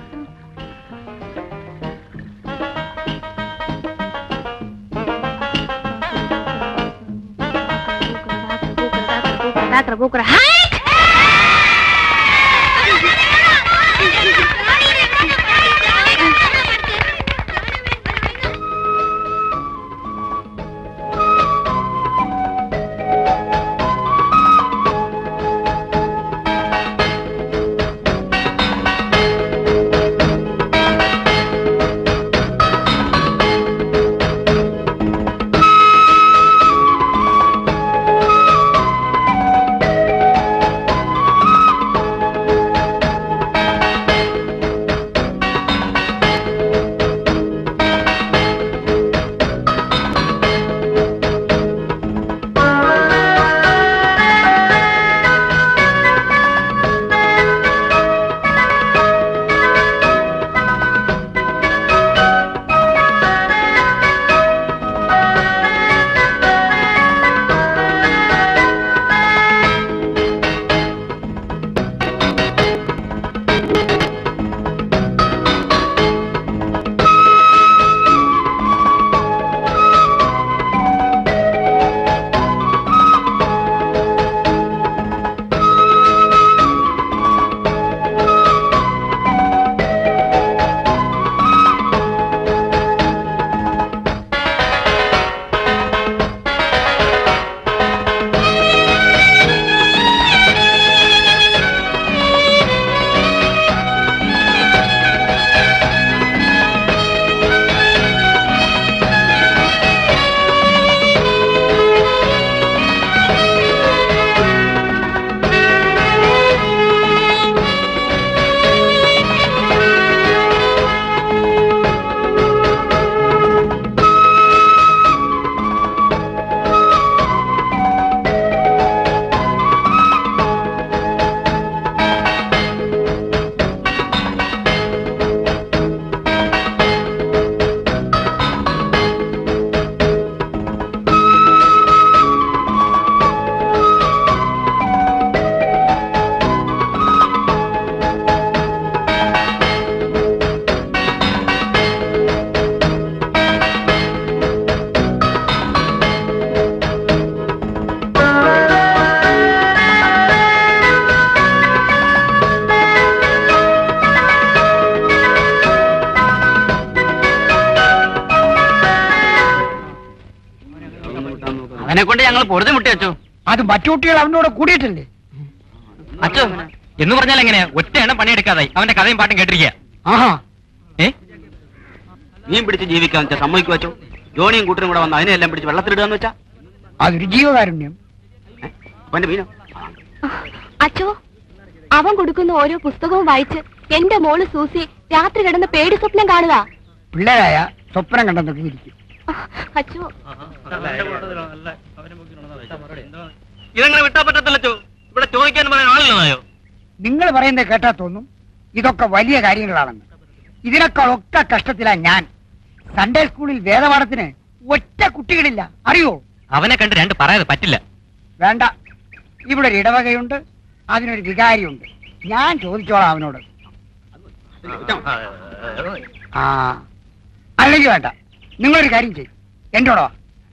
അവനെ കൊണ്ട് ഞങ്ങൾ പൊറുതി മുട്ടി അച്ചു അത് മറ്റു കുട്ടികൾ അവനോട് കൂടിയിട്ടില്ലേ അച്ചു എന്ന് പറഞ്ഞാൽ എങ്ങനെയാ ഒറ്റ എണ്ണം പണിയെടുക്കാതായി അവന്റെ കഥയും പാട്ടും കേട്ടിരിക്കുക ആഹാ ഏ മീൻ പിടിച്ച് ജീവിക്കാൻ വെച്ചാൽ സമ്മതിക്കു വെച്ചോ ജോണിയും കൂട്ടരും കൂടെ വന്ന് അതിനെല്ലാം പിടിച്ച് വെള്ളത്തിലിടുകയെന്ന് വെച്ചാ അതൊരു ജീവകാരുണ്യം അവന്റെ മീനോ അച്ചോ അവൻ കൊടുക്കുന്ന ഓരോ പുസ്തകവും വായിച്ച് എന്റെ മോള് സൂസി രാത്രി കിടന്ന് പേടി സ്വപ്നം കാണുക പിള്ളേരായ സ്വപ്നം കണ്ടെന്നൊക്കെ ഇരിക്കും അച്ചോ ഇതെങ്ങനെ വിട്ടാ പറ്റത്തില്ലച്ചോ ഇവിടെ ചോദിക്കാൻ പറയാൻ ആളില്ലെന്നായോ നിങ്ങൾ പറയുന്നത് കേട്ടാ തോന്നും ഇതൊക്കെ വലിയ കാര്യങ്ങളാണെന്ന് ഇതിനേക്കാളൊക്കെ കഷ്ടത്തിലാ ഞാൻ സൺഡേ സ്കൂളിൽ വേദപാഠത്തിന് ഒറ്റ കുട്ടികളില്ല അറിയോ അവനെ കണ്ട് രണ്ട് പറയാതെ പറ്റില്ല വേണ്ട ഇവിടെ ഒരു ഇടവകയുണ്ട് അതിനൊരു വികാരിയുണ്ട് ഞാൻ ചോദിച്ചോളാം അവനോട് ആ അല്ലെങ്കിൽ വേണ്ട നിങ്ങളൊരു കാര്യം ചെയ്യും എന്റോടോ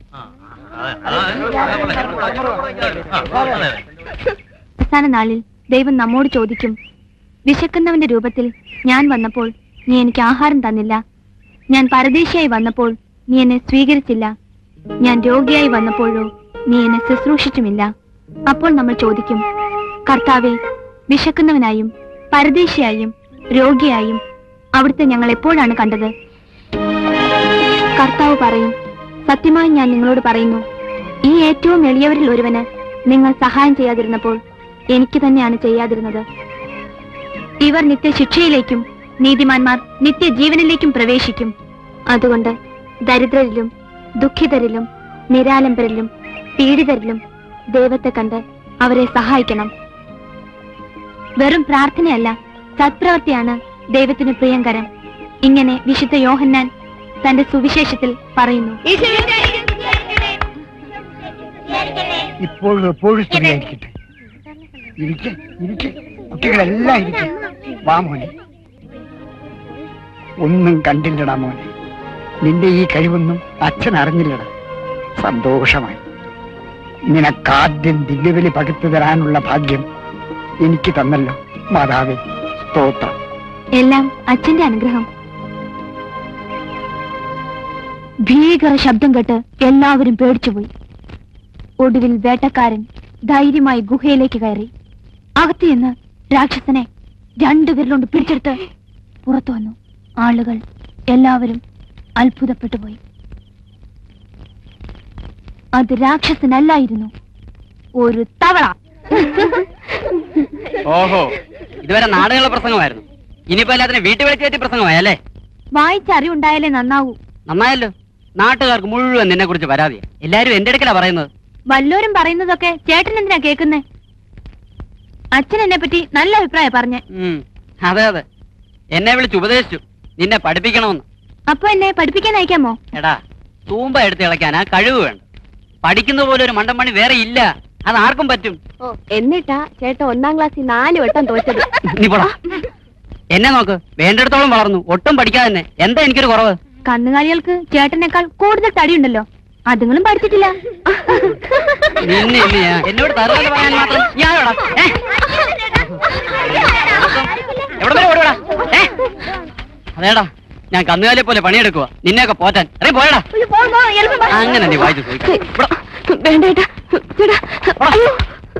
അവസാന നാളിൽ ദൈവം നമ്മോട് ചോദിക്കും വിശക്കുന്നവന്റെ രൂപത്തിൽ ഞാൻ വന്നപ്പോൾ നീ എനിക്ക് ആഹാരം തന്നില്ല ഞാൻ പരദേശിയായി വന്നപ്പോൾ നീ എന്നെ സ്വീകരിച്ചില്ല ഞാൻ രോഗിയായി വന്നപ്പോഴോ നീ എന്നെ ശുശ്രൂഷിച്ചുമില്ല അപ്പോൾ നമ്മൾ ചോദിക്കും കർത്താവെ വിശക്കുന്നവനായും പരദേശിയായും രോഗിയായും അവിടുത്തെ ഞങ്ങൾ എപ്പോഴാണ് കണ്ടത് കർത്താവ് പറയും സത്യമായി ഞാൻ നിങ്ങളോട് പറയുന്നു ഈ ഏറ്റവും എളിയവരിൽ ഒരുവന് നിങ്ങൾ സഹായം ചെയ്യാതിരുന്നപ്പോൾ എനിക്ക് തന്നെയാണ് ചെയ്യാതിരുന്നത് ഇവർ നിത്യശിക്ഷയിലേക്കും നീതിമാന്മാർ നിത്യജീവനിലേക്കും പ്രവേശിക്കും അതുകൊണ്ട് ദരിദ്രരിലും ദുഃഖിതരിലും നിരാലംബരിലും പീഡിതരിലും ദൈവത്തെ കണ്ട് അവരെ സഹായിക്കണം വെറും പ്രാർത്ഥനയല്ല സത്പ്രവൃത്തിയാണ് ദൈവത്തിന് പ്രിയങ്കരം ഇങ്ങനെ വിശുദ്ധ യോഹന്നാൻ തന്റെ സുവിശേഷത്തിൽ പറയുന്നു ഇപ്പോഴും എപ്പോഴും സ്തുതിയായിരിക്കട്ടെ ഇരിക്കെ ഇരിക്കെ കുട്ടികളെല്ലാം ഇരിക്കെ വാ മോനെ ഒന്നും കണ്ടില്ലടാ മോനെ നിന്റെ ഈ കഴിവൊന്നും അച്ഛൻ അറിഞ്ഞില്ലടാ സന്തോഷമായി നിനക്കാദ്യം ദിവ്യബലി പകുത്തു തരാനുള്ള ഭാഗ്യം എനിക്ക് തന്നല്ലോ മാതാവേ സ്തോത്രം എല്ലാം അച്ഛന്റെ അനുഗ്രഹം ഭീകര ശബ്ദം കേട്ട് എല്ലാവരും പേടിച്ചുപോയി ഒടുവിൽ വേട്ടക്കാരൻ ധൈര്യമായി ഗുഹയിലേക്ക് കയറി അകത്ത് ചെന്ന് രാക്ഷസനെ രണ്ടുപേരിലോണ്ട് പിടിച്ചെടുത്ത് പുറത്തു വന്നു ആളുകൾ എല്ലാവരും അത്ഭുതപ്പെട്ടുപോയി അത് രാക്ഷസനല്ലായിരുന്നു ഒരു തവള ഓഹോ ഇതുവരെ നാടുകളുടെ പ്രസംഗമായിരുന്നു ഇനിയിപ്പോ എല്ലാത്തിനും വീട്ടിൽ വിളിച്ചേറ്റി പ്രസംഗമായല്ലേ വായിച്ചറിവുണ്ടായാലേ നന്നാവൂ നന്നായല്ലോ നാട്ടുകാർക്ക് മുഴുവൻ നിന്നെ കുറിച്ച് പരാതിയാ എല്ലാരും എന്റെ അടുക്കലാ പറയുന്നത് വല്ലോരും പറയുന്നതൊക്കെ ചേട്ടൻ എന്തിനാ കേൾക്കുന്നേ അച്ഛൻ എന്നെ പറ്റി നല്ല അഭിപ്രായം പറഞ്ഞേ ഉം, അതെ അതെ എന്നെ വിളിച്ച് ഉപദേശിച്ചു നിന്നെ പഠിപ്പിക്കണമെന്ന് അപ്പൊ എന്നെ പഠിപ്പിക്കാൻ അയക്കാമോ എടാ തൂമ്പ എടുത്ത് ഇളക്കാനാ കഴിവ് വേണ്ട പഠിക്കുന്ന പോലെ ഒരു മണ്ടൻ പണി വേറെ ഇല്ല അത് ആർക്കും പറ്റും ഓ എന്നിട്ടാ ചേട്ടൻ ഒന്നാം ക്ലാസ്സിൽ നാല് വട്ടം തോറ്റത് നീ പോടാ എന്നെ നോക്ക് വേണ്ടിടത്തോളം വളർന്നു ഒട്ടും പഠിക്കാതെ തന്നെ എന്താ എനിക്കൊരു കുറവ് കന്നുകാലികൾക്ക് ചേട്ടനേക്കാൾ കൂടുതൽ തടിയുണ്ടല്ലോ അതുങ്ങളും പഠിച്ചിട്ടില്ല നിന്നെ ഇന്ന് ഞാൻ എന്നോട് തറുതല പറയാൻ മാത്രം ഞാനോടാ ഏ? എവിടെ വരെ ഓടുവാടാ ഏ? അതേടാ ഞാൻ കന്നുകാലിയെ പോലെ പണിയെടുക്കുക നിന്നെയൊക്കെ പോറ്റാൻ അറിയ പോയടാ അങ്ങനെ നീ വായിച്ചു പോയി വേണ്ട ചേട്ടാ ചേട്ടാ അയ്യോ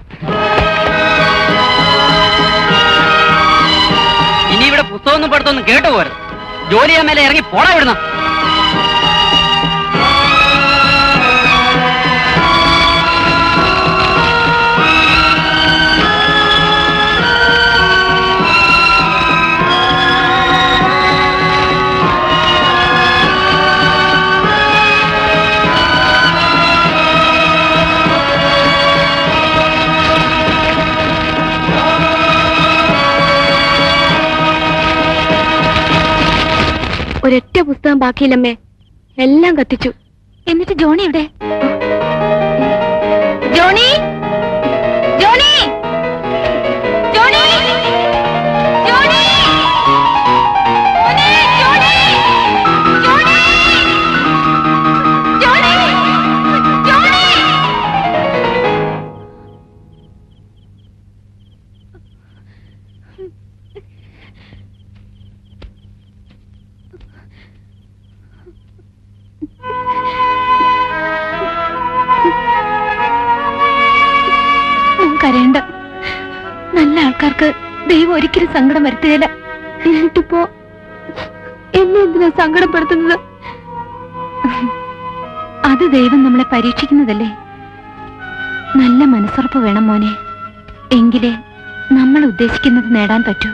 ഇനി ഇവിടെ പുസ്തകമൊന്നും പഠിത്തൊന്നും കേട്ടു പോരുത് ജോലി ചെയ്യാൻ മേലെ ഇറങ്ങി പോടാ ഇവിടുന്ന് ഒരൊറ്റ പുസ്തകം ബാക്കിയില്ലമ്മേ എല്ലാം കത്തിച്ചു എന്നിട്ട് ജോണി എവിടെ ജോണി ജോണി ജോണി ജോണി മോനെ, ജോണി! ജോണി! ജോണി! ജോണി! മോൻ കരയണ്ട നല്ല ആൾക്കാർക്ക് ദൈവം ഒരിക്കലും സങ്കടം വരുത്തുകയില്ല എന്നിട്ടിപ്പോ എന്നെ എന്തിനാ സങ്കടപ്പെടുത്തുന്നത് അത് ദൈവം നമ്മളെ പരീക്ഷിക്കുന്നതല്ലേ നല്ല മനസ്സുറപ്പ് വേണം മോനെ എങ്കിലേ നമ്മൾ ഉദ്ദേശിക്കുന്നത് നേടാൻ പറ്റൂ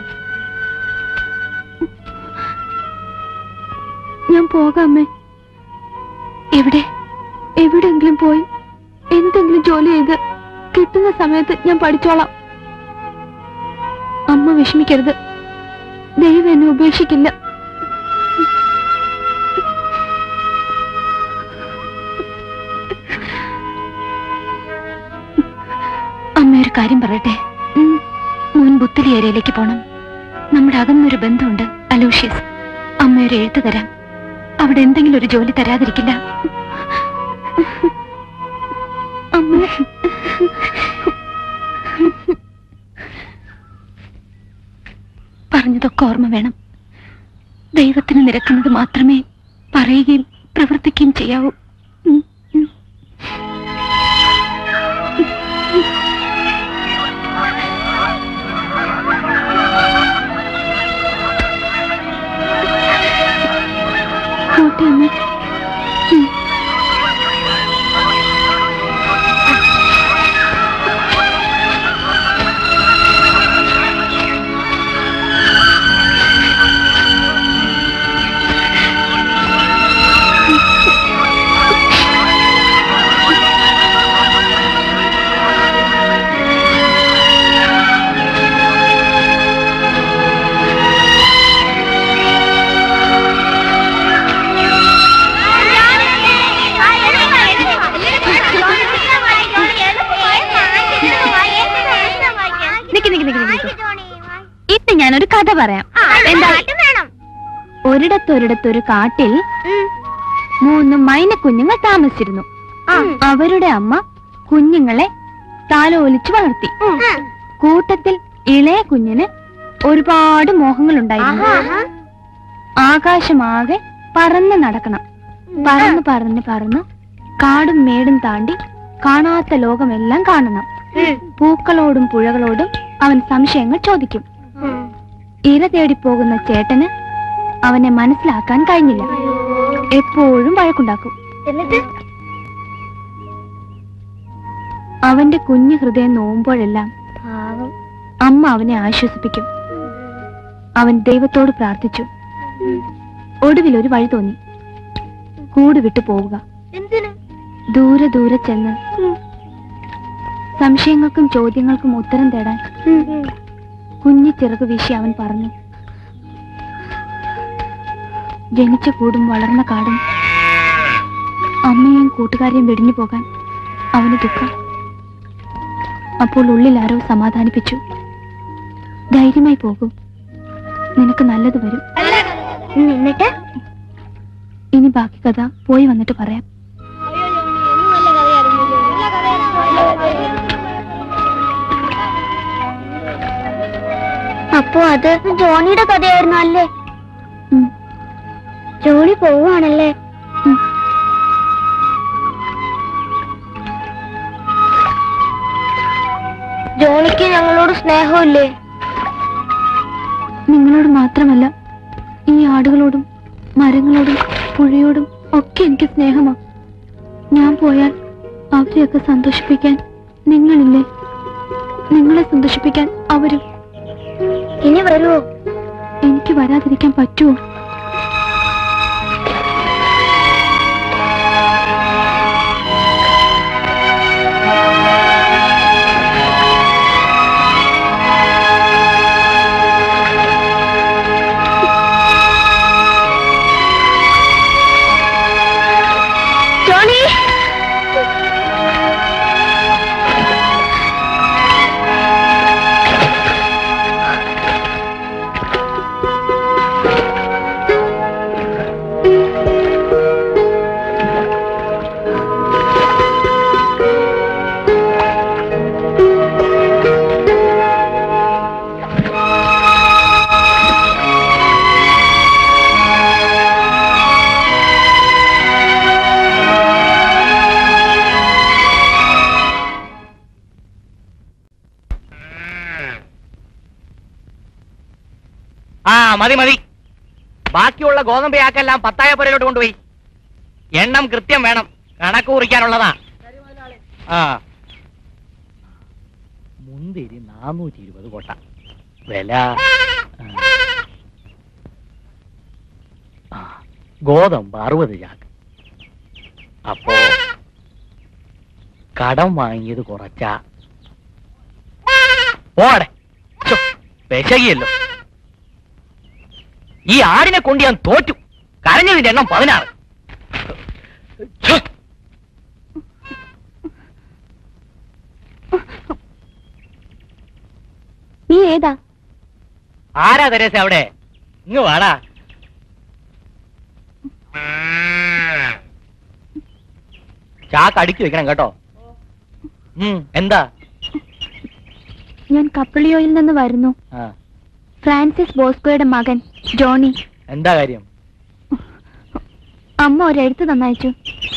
ഞാൻ പോകാമേ എവിടെ എവിടെയെങ്കിലും പോയി എന്തെങ്കിലും ജോലി ചെയ്ത് കിട്ടുന്ന സമയത്ത് ഞാൻ പഠിച്ചോളാം അമ്മ വിഷമിക്കരുത് ദൈവം എന്നെ ഉപേക്ഷിക്കില്ല അമ്മ ഒരു കാര്യം പറയട്ടെ ഉം, മോൻ ബുത്തലി ഏരിയയിലേക്ക് പോണം നമ്മുടെ അകന്നൊരു ബന്ധമുണ്ട് അലൂഷ്യസ് അമ്മയൊരു എഴുത്ത് തരാം അവിടെ എന്തെങ്കിലും ഒരു ജോലി തരാതിരിക്കില്ല അമ്മ പറഞ്ഞതൊക്കെ ഓർമ്മ വേണം ദൈവത്തിന് നിരക്കുന്നത് മാത്രമേ പറയുകയും പ്രവർത്തിക്കുകയും ചെയ്യാവൂ ഉം, ഉം. പോട്ടെ അമ്മ ഉം. നിക്ക് നിക്ക് നിക്ക് നിക്ക് നിക്ക്. ഇന്ന് ഞാനൊരു കഥ പറയാം എന്താ ഒരിടത്തൊരിടത്തൊരു കാട്ടിൽ മൂന്ന് മൈന കുഞ്ഞുങ്ങൾ താമസിച്ചിരുന്നു അവരുടെ അമ്മ കുഞ്ഞുങ്ങളെ താലോലിച്ചു വളർത്തി കൂട്ടത്തിൽ ഇളയ കുഞ്ഞിന് ഒരുപാട് മോഹങ്ങളുണ്ടായിരുന്നു ആകാശമാകെ പറന്ന് നടക്കണം പറന്ന് പറന്ന് പറന്ന് കാടും മേടും താണ്ടി കാണാത്ത ലോകമെല്ലാം കാണണം പൂക്കളോടും പുഴകളോടും അവൻ സംശയങ്ങൾ ചോദിക്കും ഇര തേടിപ്പോകുന്ന ചേട്ടന് അവനെ മനസ്സിലാക്കാൻ കഴിഞ്ഞില്ല എപ്പോഴും വഴക്കുണ്ടാക്കും എന്നിട്ട് അവന്റെ കുഞ്ഞു ഹൃദയം നോവുമ്പോഴെല്ലാം പാവം അമ്മ അവനെ ആശ്വസിപ്പിക്കും അവൻ ദൈവത്തോട് പ്രാർത്ഥിച്ചു ഒടുവിൽ ഒരു വഴി തോന്നി കൂട് വിട്ടു പോവുക എന്തിന് ദൂരെ ദൂരെ ചെന്ന് സംശയങ്ങൾക്കും ചോദ്യങ്ങൾക്കും ഉത്തരം തേടാൻ കുഞ്ഞു ചിറക് വീശി അവൻ പറഞ്ഞു ജനിച്ച കൂടും വളർന്ന കാടും അമ്മയെയും കൂട്ടുകാരെയും വെടിഞ്ഞു പോകാൻ അവന് ദുഃഖം അപ്പോൾ ഉള്ളിൽ ആരോ സമാധാനിപ്പിച്ചു ധൈര്യമായി പോകൂ നിനക്ക് നല്ലത് വരും എന്നിട്ട് ഇനി ബാക്കി കഥ പോയി വന്നിട്ട് പറയാം അപ്പോ അത് ജോണിയുടെ കഥയായിരുന്നു അല്ലേ ഉം. ജോണി പോവാണല്ലേ ഉം. ജോണിക്ക് ഞങ്ങളോട് സ്നേഹമില്ലേ നിങ്ങളോട് മാത്രമല്ല ഈ ആടുകളോടും മരങ്ങളോടും പുഴയോടും ഒക്കെ എനിക്ക് സ്നേഹമാ ഞാൻ പോയാൽ അവരെയൊക്കെ സന്തോഷിപ്പിക്കാൻ നിങ്ങളില്ലേ നിങ്ങളെ സന്തോഷിപ്പിക്കാൻ അവരും ഇനി വരുമോ എനിക്ക് വരാതിരിക്കാൻ പറ്റുമോ ജോണി ആ മതി മതി ബാക്കിയുള്ള ഗോതമ്പയാക്കെല്ലാം പത്തായ പുരയിലോട്ട് കൊണ്ടുപോയി എണ്ണം കൃത്യം വേണം കണക്ക് കുറിക്കാനുള്ളതാ ആ മുന്തിരി നാനൂറ്റി ഇരുപത് കൊട്ട വില ആ, ഗോതമ്പ് അറുപത് ചാക്ക് അപ്പോ കടം വാങ്ങിയത് കുറച്ചാ ഓടെ വിശകിയല്ലോ ഈ ആടിനെ കൊണ്ട് ഞാൻ തോറ്റു കരഞ്ഞതിന്റെ എണ്ണം പതിനാറ് ഛെ! ഏതാ ആരാ തെരേസ അവിടെ ഇങ്ങ് വാടാ ചാക്ക് അടുക്കി വെക്കണം കേട്ടോ ഉം, എന്താ ഞാൻ കപ്പിളിയോയിൽ നിന്ന് വരുന്നു ആ, ഫ്രാൻസിസ് ബോസ്കോയുടെ മകൻ ജോണി എന്താ കാര്യം അമ്മ ഒരു എഴുത്ത് തന്നയച്ചു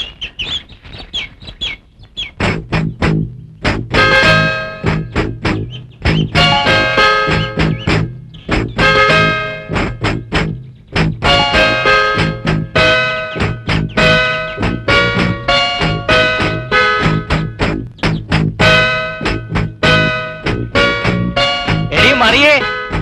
എടി മറിയേ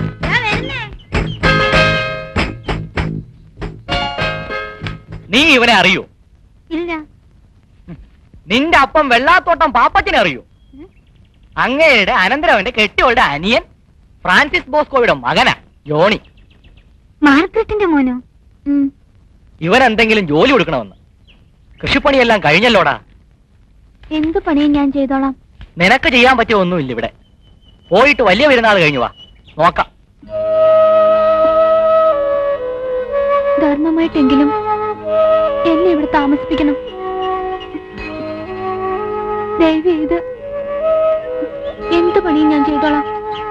നീ ഇവനെ അറിയോ ഇല്ല നിന്റെ അപ്പം വെള്ളാത്തോട്ടം പാപ്പത്തിനെ അറിയോ അങ്ങയുടെ അനന്തരവന്റെ കെട്ടിയോളുടെ അനിയൻ ഫ്രാൻസിസ് ബോസ്കോയുടെ മകനാ ജോണി മാർഗ്രറ്റിന്റെ മോനോ ഉം. ഇവൻ എന്തെങ്കിലും ജോലി കൊടുക്കണമെന്ന് കൃഷിപ്പണിയെല്ലാം കഴിഞ്ഞല്ലോടാ എന്ത് പണിയും ഞാൻ ചെയ്തോളാം നിനക്ക് ചെയ്യാൻ പറ്റിയ ഒന്നുമില്ല ഇവിടെ പോയിട്ട് വലിയ പെരുന്നാൾ കഴിഞ്ഞു വാ നോക്കാം ധർമ്മമായിട്ടെങ്കിലും എന്നെ ഇവിടെ താമസിപ്പിക്കണം ദയവ് ചെയ്ത് എന്ത് പണിയും ഞാൻ ചെയ്തോളാം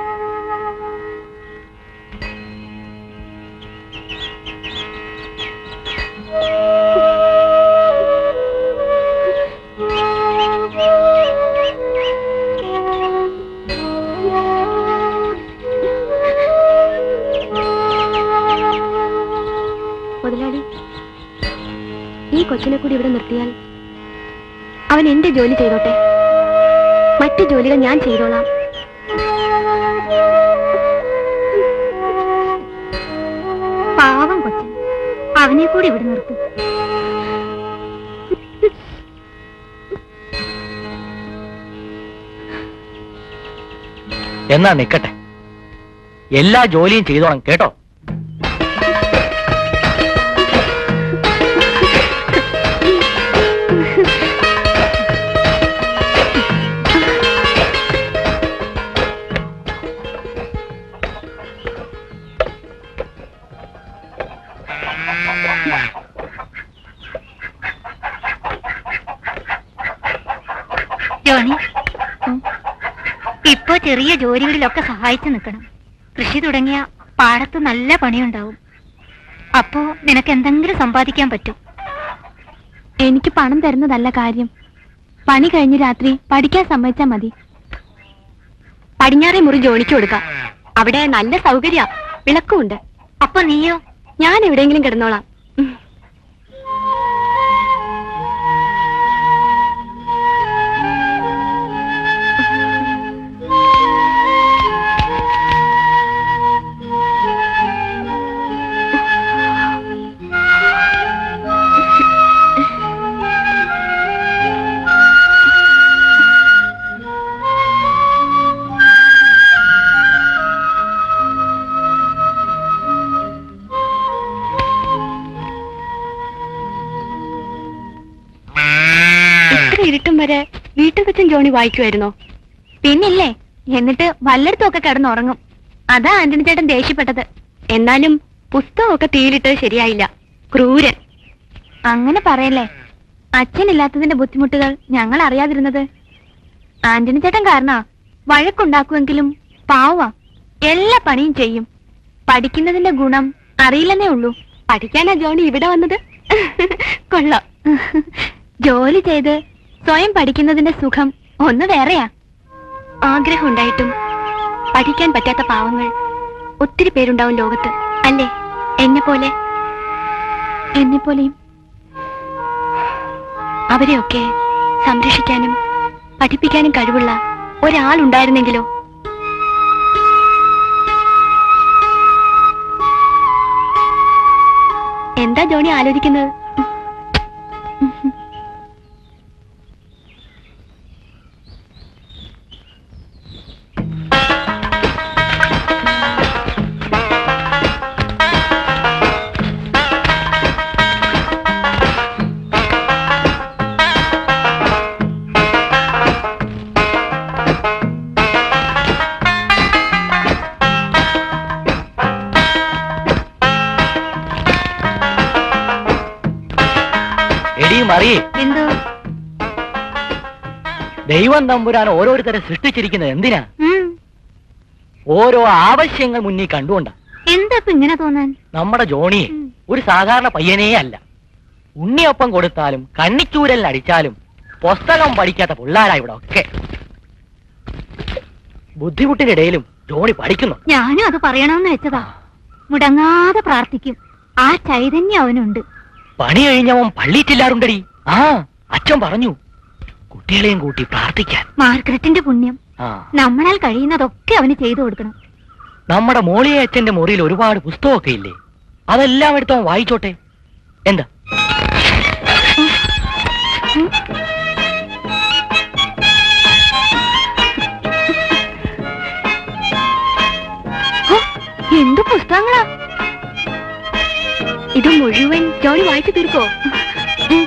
മുതലാളി ഈ കൊച്ചിനെ കൂടി ഇവിടെ നിർത്തിയാൽ അവൻ എന്റെ ജോലി ചെയ്തോട്ടെ മറ്റു ജോലികൾ ഞാൻ ചെയ്തോളാം പാവം കൊച്ചൻ അവനെ കൂടി ഇവിടെ നിർത്തും എന്നാ നിക്കട്ടെ എല്ലാ ജോലിയും ചെയ്തോണം കേട്ടോ ജോണി ഇപ്പോ ചെറിയ ജോലികളിലൊക്കെ സഹായിച്ചു നിൽക്കണം കൃഷി തുടങ്ങിയ പാടത്ത് നല്ല പണിയുണ്ടാവും അപ്പോ നിനക്ക് എന്തെങ്കിലും സമ്പാദിക്കാൻ പറ്റും എനിക്ക് പണം തരുന്നതല്ല കാര്യം പണി കഴിഞ്ഞ് രാത്രി പഠിക്കാൻ സമ്മതിച്ചാ മതി പടിഞ്ഞാറേ മുറി ജോലിക്ക് കൊടുക്കാം അവിടെ നല്ല സൗകര്യ വിളക്കുമുണ്ട് അപ്പൊ നീയോ ഞാൻ എവിടെയെങ്കിലും കിടന്നോളാം ഉം. ഇത്ര ഇരുട്ടും വരെ വീട്ടിൽ വെച്ചും ജോണി വായിക്കുമായിരുന്നോ പിന്നില്ലേ എന്നിട്ട് വല്ലയിടത്തുമൊക്കെ കിടന്നുറങ്ങും അതാ ആന്റണി ചേട്ടൻ ദേഷ്യപ്പെട്ടത് എന്നാലും പുസ്തകമൊക്കെ തീയിലിട്ടത് ശരിയായില്ല ക്രൂരൻ അങ്ങനെ പറയല്ലേ അച്ഛനില്ലാത്തതിന്റെ ബുദ്ധിമുട്ടുകൾ ഞങ്ങൾ അറിയാതിരുന്നത് ആന്റണി ചേട്ടൻ കാരണ വഴക്കുണ്ടാക്കുമെങ്കിലും പാവ എല്ലാ പണിയും ചെയ്യും പഠിക്കുന്നതിന്റെ ഗുണം അറിയില്ലെന്നേ ഉള്ളൂ പഠിക്കാനാ ജോണി ഇവിടെ വന്നത് കൊള്ളാം ജോലി ചെയ്ത് സ്വയം പഠിക്കുന്നതിന്റെ സുഖം ഒന്ന് വേറെയാ ആഗ്രഹം ഉണ്ടായിട്ടും പഠിക്കാൻ പറ്റാത്ത പാവങ്ങൾ ഒത്തിരി പേരുണ്ടാവും ലോകത്ത് അല്ലേ എന്നെ പോലെ എന്നെ പോലെയും അവരെയൊക്കെ സംരക്ഷിക്കാനും പഠിപ്പിക്കാനും കഴിവുള്ള ഒരാളുണ്ടായിരുന്നെങ്കിലോ എന്താ ജോണി ആലോചിക്കുന്നത് അറിയേ എന്തോ ദൈവം തമ്പുരാൻ ഓരോരുത്തരെ സൃഷ്ടിച്ചിരിക്കുന്നത് എന്തിനാ ഉം. ഓരോ ആവശ്യങ്ങൾ മുന്നിൽ കണ്ടുകൊണ്ടാ എന്താ ഇപ്പൊ ഇങ്ങനെ തോന്നാൻ നമ്മുടെ ജോണിയെ ഉം. ഒരു സാധാരണ പയ്യനേ അല്ല ഉണ്ണിയൊപ്പം കൊടുത്താലും കണ്ണിച്ചൂരലിന് അടിച്ചാലും പുസ്തകം പഠിക്കാത്ത പിള്ളാരാ ഇവിടെ ഒക്കെ ബുദ്ധിമുട്ടിനിടയിലും ജോണി പഠിക്കുന്നു ഞാനും അത് പറയണമെന്ന് വെച്ചതാ മുടങ്ങാതെ പ്രാർത്ഥിക്കും ആ ചൈതന്യം അവനുണ്ട് പണി കഴിഞ്ഞവൻ പള്ളി ചെല്ലാറുണ്ടടി ആ അച്ഛൻ പറഞ്ഞു കുട്ടികളെയും കൂട്ടി പ്രാർത്ഥിക്കാൻ മാർഗ്രറ്റിന്റെ പുണ്യം ആ നമ്മളാൽ കഴിയുന്നതൊക്കെ അവന് ചെയ്തു കൊടുക്കണം നമ്മുടെ മോളിയെ അച്ഛന്റെ മുറിയിൽ ഒരുപാട് പുസ്തകമൊക്കെ ഇല്ലേ അതെല്ലാം എടുത്തവൻ വായിച്ചോട്ടെ എന്താ ഹോ, എന്ത് പുസ്തകങ്ങളാ ഇത് മുഴുവൻ ജോണി വായിച്ചു തീർക്കോ ഉം.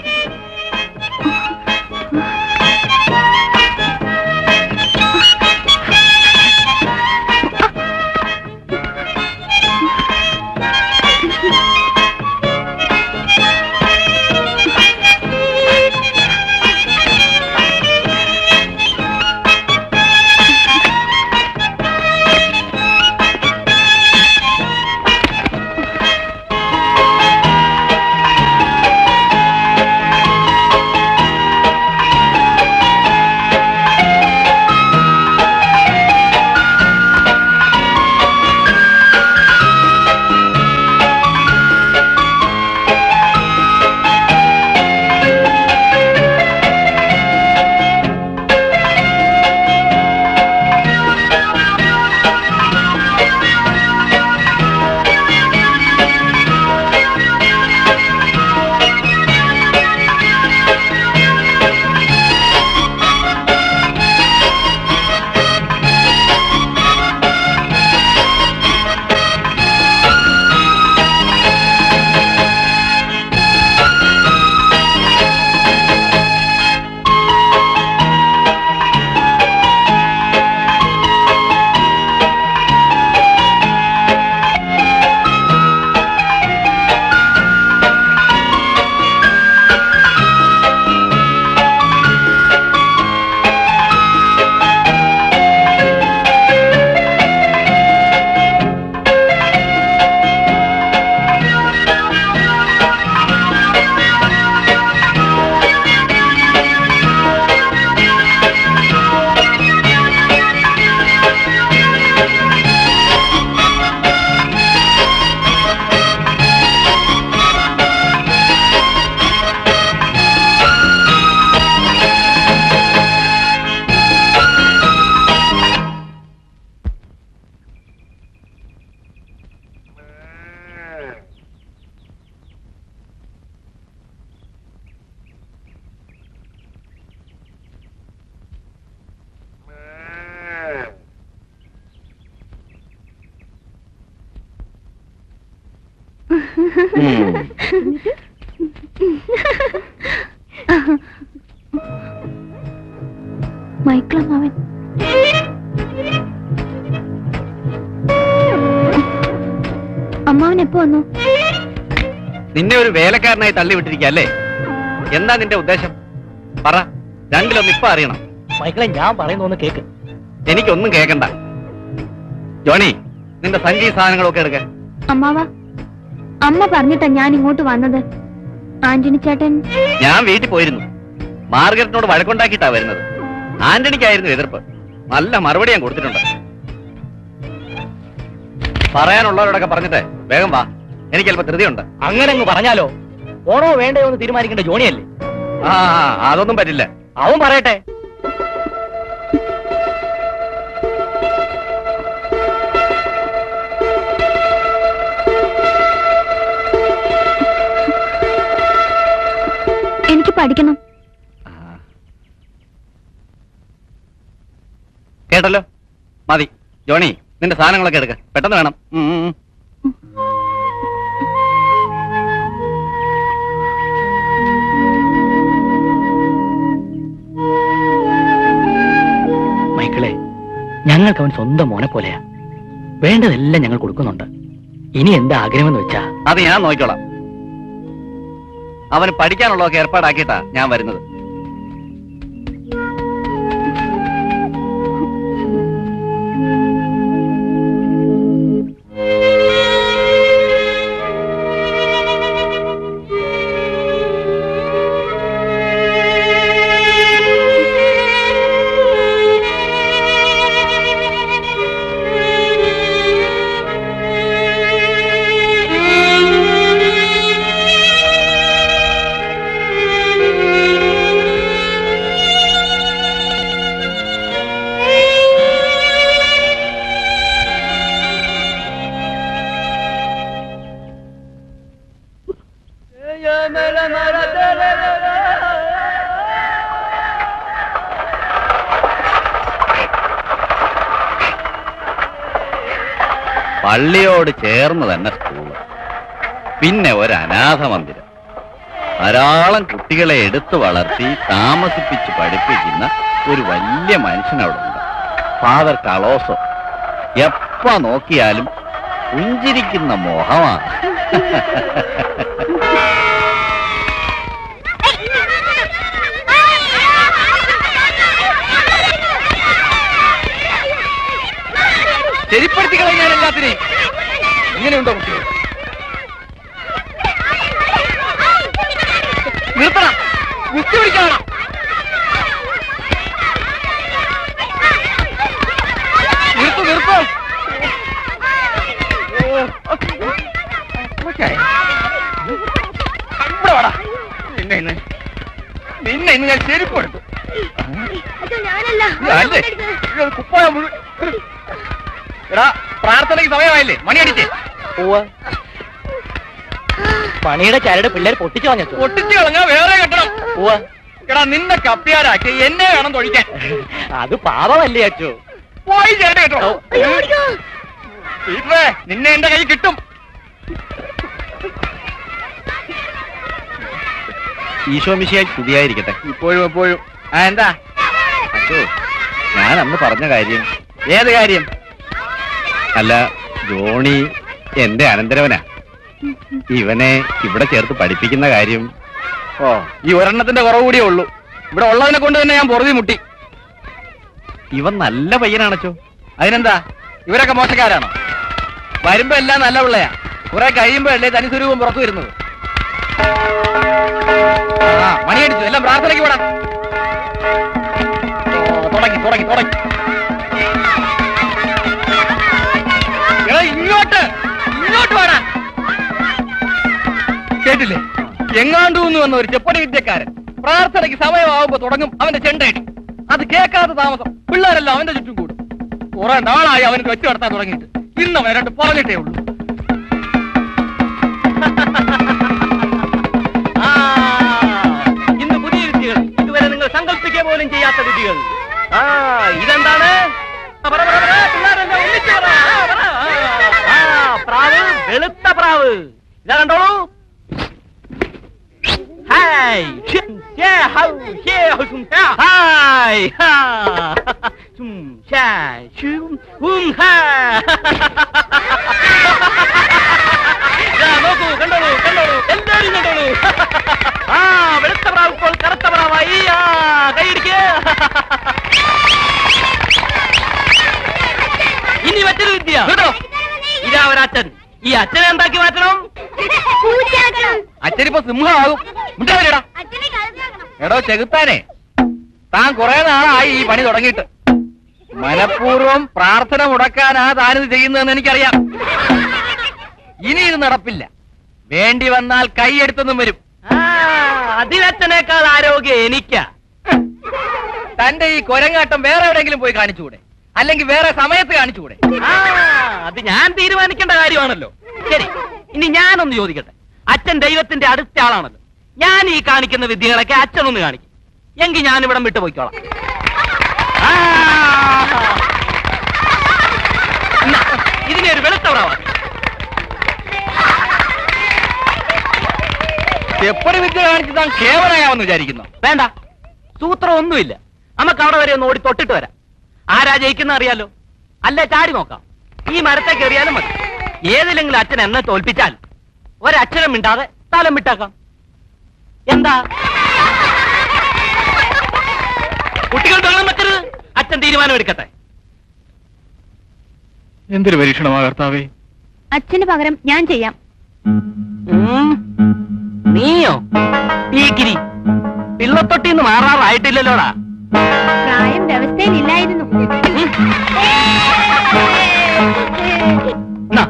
മൈക്കിളമ്മാവൻ അമ്മാവൻ എപ്പോ വന്നു നിന്നെ ഒരു വേലക്കാരനായി തള്ളിവിട്ടിരിക്കുക അല്ലേ എന്താ നിന്റെ ഉദ്ദേശം പറ രണ്ടിലൊന്ന് ഇപ്പൊ അറിയണം മൈക്കിളെ ഞാൻ പറയുന്ന ഒന്ന് കേക്ക് എനിക്കൊന്നും കേക്കണ്ട ജോണി നിന്റെ സഞ്ചി സാധനങ്ങളൊക്കെ എടുക്ക അമ്മാവ അമ്മ പറഞ്ഞിട്ടാ ഞാൻ ഇങ്ങോട്ട് വന്നത് ആന്റണി ചേട്ടൻ ഞാൻ വീട്ടിൽ പോയിരുന്നു മാർഗരറ്റിനോട് വഴക്കുണ്ടാക്കിയിട്ടാ വരുന്നത് ആന്റണിക്കായിരുന്നു എതിർപ്പ് നല്ല മറുപടി ഞാൻ കൊടുത്തിട്ടുണ്ട് പറയാനുള്ളവരോടൊക്കെ പറഞ്ഞിട്ട് വേഗം വാ എനിക്ക് അല്പം ധൃതിയുണ്ട് അങ്ങനെ അങ്ങ് പറഞ്ഞാലോ ഓണോ വേണ്ടയോ എന്ന് തീരുമാനിക്കേണ്ട ജോണിയല്ലേ ആ ആ, അതൊന്നും പറ്റില്ല അവൻ പറയട്ടെ എനിക്ക് പഠിക്കണം കേട്ടല്ലോ മതി ജോണി നിന്റെ സാധനങ്ങളൊക്കെ എടുക്ക പെട്ടെന്ന് വേണം ഉം, ഉം, ഉം. മൈക്കിളെ ഞങ്ങൾക്ക് അവൻ സ്വന്തം മോനെ പോലെയാ വേണ്ടതെല്ലാം ഞങ്ങൾ കൊടുക്കുന്നുണ്ട് ഇനി എന്താ ആഗ്രഹമെന്ന് വെച്ചാ അത് ഞാൻ നോക്കിക്കോളാം അവന് പഠിക്കാനുള്ളതൊക്കെ ഏർപ്പാടാക്കിയിട്ടാ ഞാൻ വരുന്നത് പള്ളിയോട് ചേർന്ന് തന്നെ സ്കൂള് പിന്നെ ഒരു അനാഥ മന്ദിരം ധാരാളം കുട്ടികളെ എടുത്തു വളർത്തി താമസിപ്പിച്ച് പഠിപ്പിക്കുന്ന ഒരു വലിയ മനുഷ്യനവിടെ ഉണ്ട് ഫാദർ കളോസോ എപ്പ നോക്കിയാലും പുഞ്ചിരിക്കുന്ന മോഹമാണ് ശരിപ്പെടുത്തി കളഞ്ഞാൽ എല്ലാത്തിനെയും ഇങ്ങനെയുണ്ടോ കുട്ടികൾ നിർത്തണം കുത്തി പിടിക്കണം നിർത്തു നിർത്തു ഇവിടെ വാടാ നിന്നെ ഇന്ന് നിന്നെ ഇന്ന് ഞാൻ ചെരുപ്പെടുത്തു ഞാനല്ല അല്ലേ ഇത് കുപ്പായം മുഴുവൻ എടാ പ്രാർത്ഥനയ്ക്ക് സമയമായില്ലേ മണി അടിച്ചേ പണിയുടെ ചരട് പിള്ളേർ പൊട്ടിച്ചു കളഞ്ഞു പൊട്ടിച്ചു കളഞ്ഞാ വേറെ കെട്ടണം എടാ നിന്നെ കപ്പിയാരാക്കി എന്നെ വേണം തൊഴിക്കാൻ അത് പാപമല്ലേ അച്ചു പോയി ചേട്ടൻ കേട്ടോ പീറ്ററേ നിന്നെ എന്റെ കൈ കിട്ടും ഈശോ മിശിയായി സ്തുതിയായിരിക്കട്ടെ ഇപ്പോഴും എപ്പോഴും ആ എന്താ അച്ചോ ഞാൻ അന്ന് പറഞ്ഞ കാര്യം ഏത് കാര്യം അല്ല ജോണി എന്റെ അനന്തരവനാ ഇവനെ ഇവിടെ ചേർത്ത് പഠിപ്പിക്കുന്ന കാര്യം ഓ ഈ ഒരെണ്ണത്തിന്റെ കുറവ് കൂടിയേ ഉള്ളൂ ഇവിടെ ഉള്ളതിനെ കൊണ്ട് തന്നെ ഞാൻ പൊറുതി മുട്ടി ഇവൻ നല്ല പയ്യനാണച്ചോ അതിനെന്താ ഇവരൊക്കെ മോശക്കാരാണോ വരുമ്പോ എല്ലാം നല്ല പിള്ളയാ കുറെ കഴിയുമ്പോ അല്ലേ തനിസ്വരൂപം പുറത്തു വരുന്നത് ആ മണിയടിച്ചു എല്ലാം പ്രാർത്ഥനയ്ക്ക് വിടാം ഓ, തുടങ്ങി തുടങ്ങി തുടങ്ങി എടാ, ഇങ്ങോട്ട് ഇങ്ങോട്ട് വേണ കേട്ടില്ലേ എങ്ങാണ്ടൂന്ന് വന്ന ഒരു ചെപ്പടി വിദ്യക്കാരൻ പ്രാർത്ഥനയ്ക്ക് സമയമാവുമ്പോ തുടങ്ങും അവന്റെ ചെണ്ടയടി അത് കേൾക്കാത്ത താമസം പിള്ളേരെല്ലാം അവന്റെ ചുറ്റും കൂടും കുറെ നാളായി അവന് വെച്ച് നടത്താൻ തുടങ്ങിയിട്ട് ഇന്ന് അവൻ രണ്ട് പറഞ്ഞിട്ടേ ഉള്ളൂ ആ, ഇന്ന് പുതിയ വിദ്യകൾ ഇതുവരെ നിങ്ങൾ സങ്കല്പിക്കുക പോലും ചെയ്യാത്ത വിദ്യകൾ ആ ഇതെന്താണ് ആ, പറ, പറ, പറ, പിള്ളേരെല്ലാം ഒന്നിച്ച് പറ. ആ, പറ. ആ, പ്രാവ് വെളുത്ത പ്രാവ് ഇതാ കണ്ടോളൂ ഹായ് ഷിം, ഷേ, ഹൗ, ഷേ, ഹൗ, ഷും, ഹാ. ഹായ് ഹാ. ഷും, ഷാ, ഷും, ഉം, ഹാ. ദാ, നോക്കൂ കണ്ടോളൂ കണ്ടോളൂ എല്ലാരും കണ്ടോളൂ ആ വെളുത്ത പ്രാവ് ഇപ്പോൾ കറുത്ത പ്രാവായി ആ കൈയടിക്ക് ഇനി മറ്റൊരു വിദ്യ കേട്ടോ ഇതാ ഒരച്ഛൻ ഈ അച്ഛനെ എന്താക്കി മാറ്റണം പൂച്ചയാക്കണം അച്ഛനിപ്പോ സിംഹമാകും മുട്ടാവില്ലടാ അച്ഛനെ കളഞ്ഞാക്കണം എടോ ചെകുത്താനെ താൻ കുറെ നാളായി ഈ പണി തുടങ്ങിയിട്ട് മനഃപൂർവ്വം പ്രാർത്ഥന മുടക്കാനാ താനിത് ചെയ്യുന്നതെന്ന് എനിക്കറിയാം ഇനി ഇത് നടപ്പില്ല വേണ്ടി വന്നാൽ കൈയെടുത്തൊന്നും വരും ആ അതിനച്ഛനേക്കാൾ ആരോഗ്യം എനിക്കാ തന്റെ ഈ കൊരങ്ങാട്ടം വേറെ എവിടെയെങ്കിലും പോയി കാണിച്ചുകൂടെ അല്ലെങ്കിൽ വേറെ സമയത്ത് കാണിച്ചുകൂടെ ആ അത് ഞാൻ തീരുമാനിക്കേണ്ട കാര്യമാണല്ലോ ശരി ഇനി ഞാനൊന്ന് ചോദിക്കട്ടെ അച്ഛൻ ദൈവത്തിന്റെ അടുത്ത ആളാണല്ലോ ഞാൻ ഈ കാണിക്കുന്ന വിദ്യകളൊക്കെ അച്ഛനൊന്ന് കാണിക്കും എങ്കിൽ ഞാൻ ഇവിടം വിട്ടു പോയിക്കോളാം ആ. എന്നാ, ഇതിനെ ഒരു വെളുത്ത പ്രാവാ എപ്പടി വിദ്യ കാണിച്ച് താൻ കേവലയാവെന്ന് വിചാരിക്കുന്നു വേണ്ട സൂത്രം ഒന്നുമില്ല നമുക്ക് അവിടെ വരെ ഒന്ന് ഓടി തൊട്ടിട്ട് വരാം ആരാ ജയിക്കുന്ന അറിയാലോ അല്ലേ ചാടി നോക്കാം ഈ മരത്തെ കയറിയാലും മതി ഏതിലെങ്കിലും അച്ഛൻ എന്നെ തോൽപ്പിച്ചാൽ ഒരക്ഷരം മിണ്ടാതെ സ്ഥലം വിട്ടാക്കാം എന്താ കുട്ടികൾ ബഹളം വെക്കരുത് അച്ഛൻ തീരുമാനം എടുക്കട്ടെ എന്തൊരു പരീക്ഷണമാ കർത്താവേ അച്ഛന് പകരം ഞാൻ ചെയ്യാം ഉം. നീയോ പീക്കിരി പിള്ളത്തൊട്ടിന്ന് മാറാറായിട്ടില്ലല്ലോടാ പ്രായം വ്യവസ്ഥയിലില്ലായിരുന്നു നാ.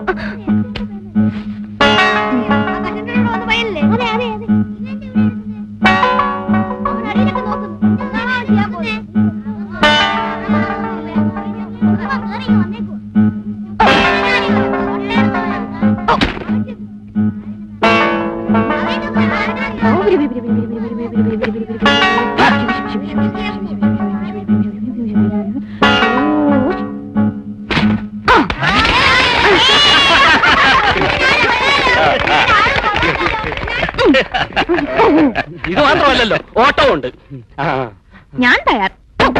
ഇത് മാത്രമല്ലല്ലോ ഓട്ടോ ഉണ്ട് ആ. ഞാൻ തയ്യാർ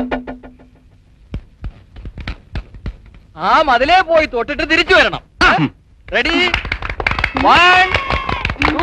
ആ മതിലേ പോയി തൊട്ടിട്ട് തിരിച്ചു വരണം റെഡി വൺ ടു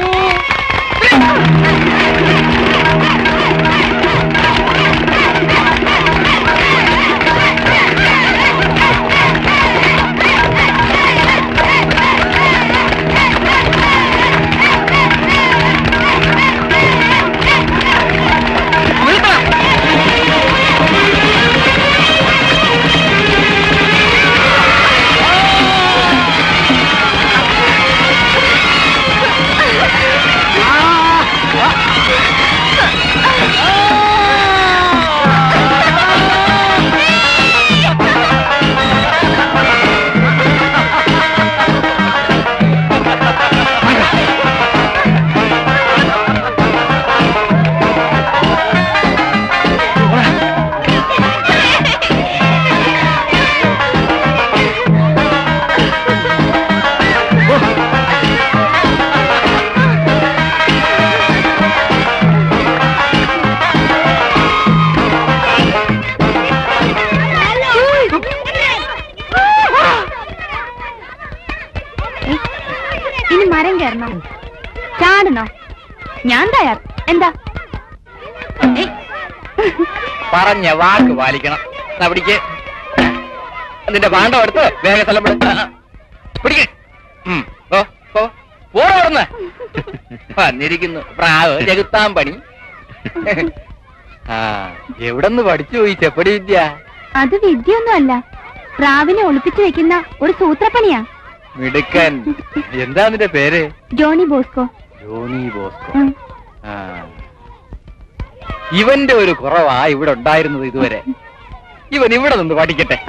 ഇനി മരം കയറണോ ചാടണോ ഞാൻ തയ്യാർ എന്താ ഏയ്. പറഞ്ഞ വാക്ക് പാലിക്കണം എന്നാ പിടിക്ക് നിന്റെ പാണ്ഡം എടുത്ത് വേഗം സ്ഥലം വിട്. ആ, ആ. പിടിക്ക് ഉം. ഓ, ഓ. പോടാ അവിടുന്ന്. വന്നിരിക്കുന്നു പ്രാവ് ജഗത്താൻ പണി ആ എവിടെന്ന് പഠിച്ചു പോയി ചെപ്പടി വിദ്യ അത് വിദ്യയൊന്നും അല്ല പ്രാവിനെ ഒളിപ്പിച്ചു വെക്കുന്ന ഒരു സൂത്രപ്പണിയാ മിടുക്കൻ എന്താ നിന്റെ പേര് ജോണി ബോസ്കോ ജോണി ബോസ്കോ ഉം. ആ. ഇവന്റെ ഒരു കുറവാ ഇവിടെ ഉണ്ടായിരുന്നത് ഇതുവരെ ഇവൻ ഇവിടെ നിന്ന് പഠിക്കട്ടെ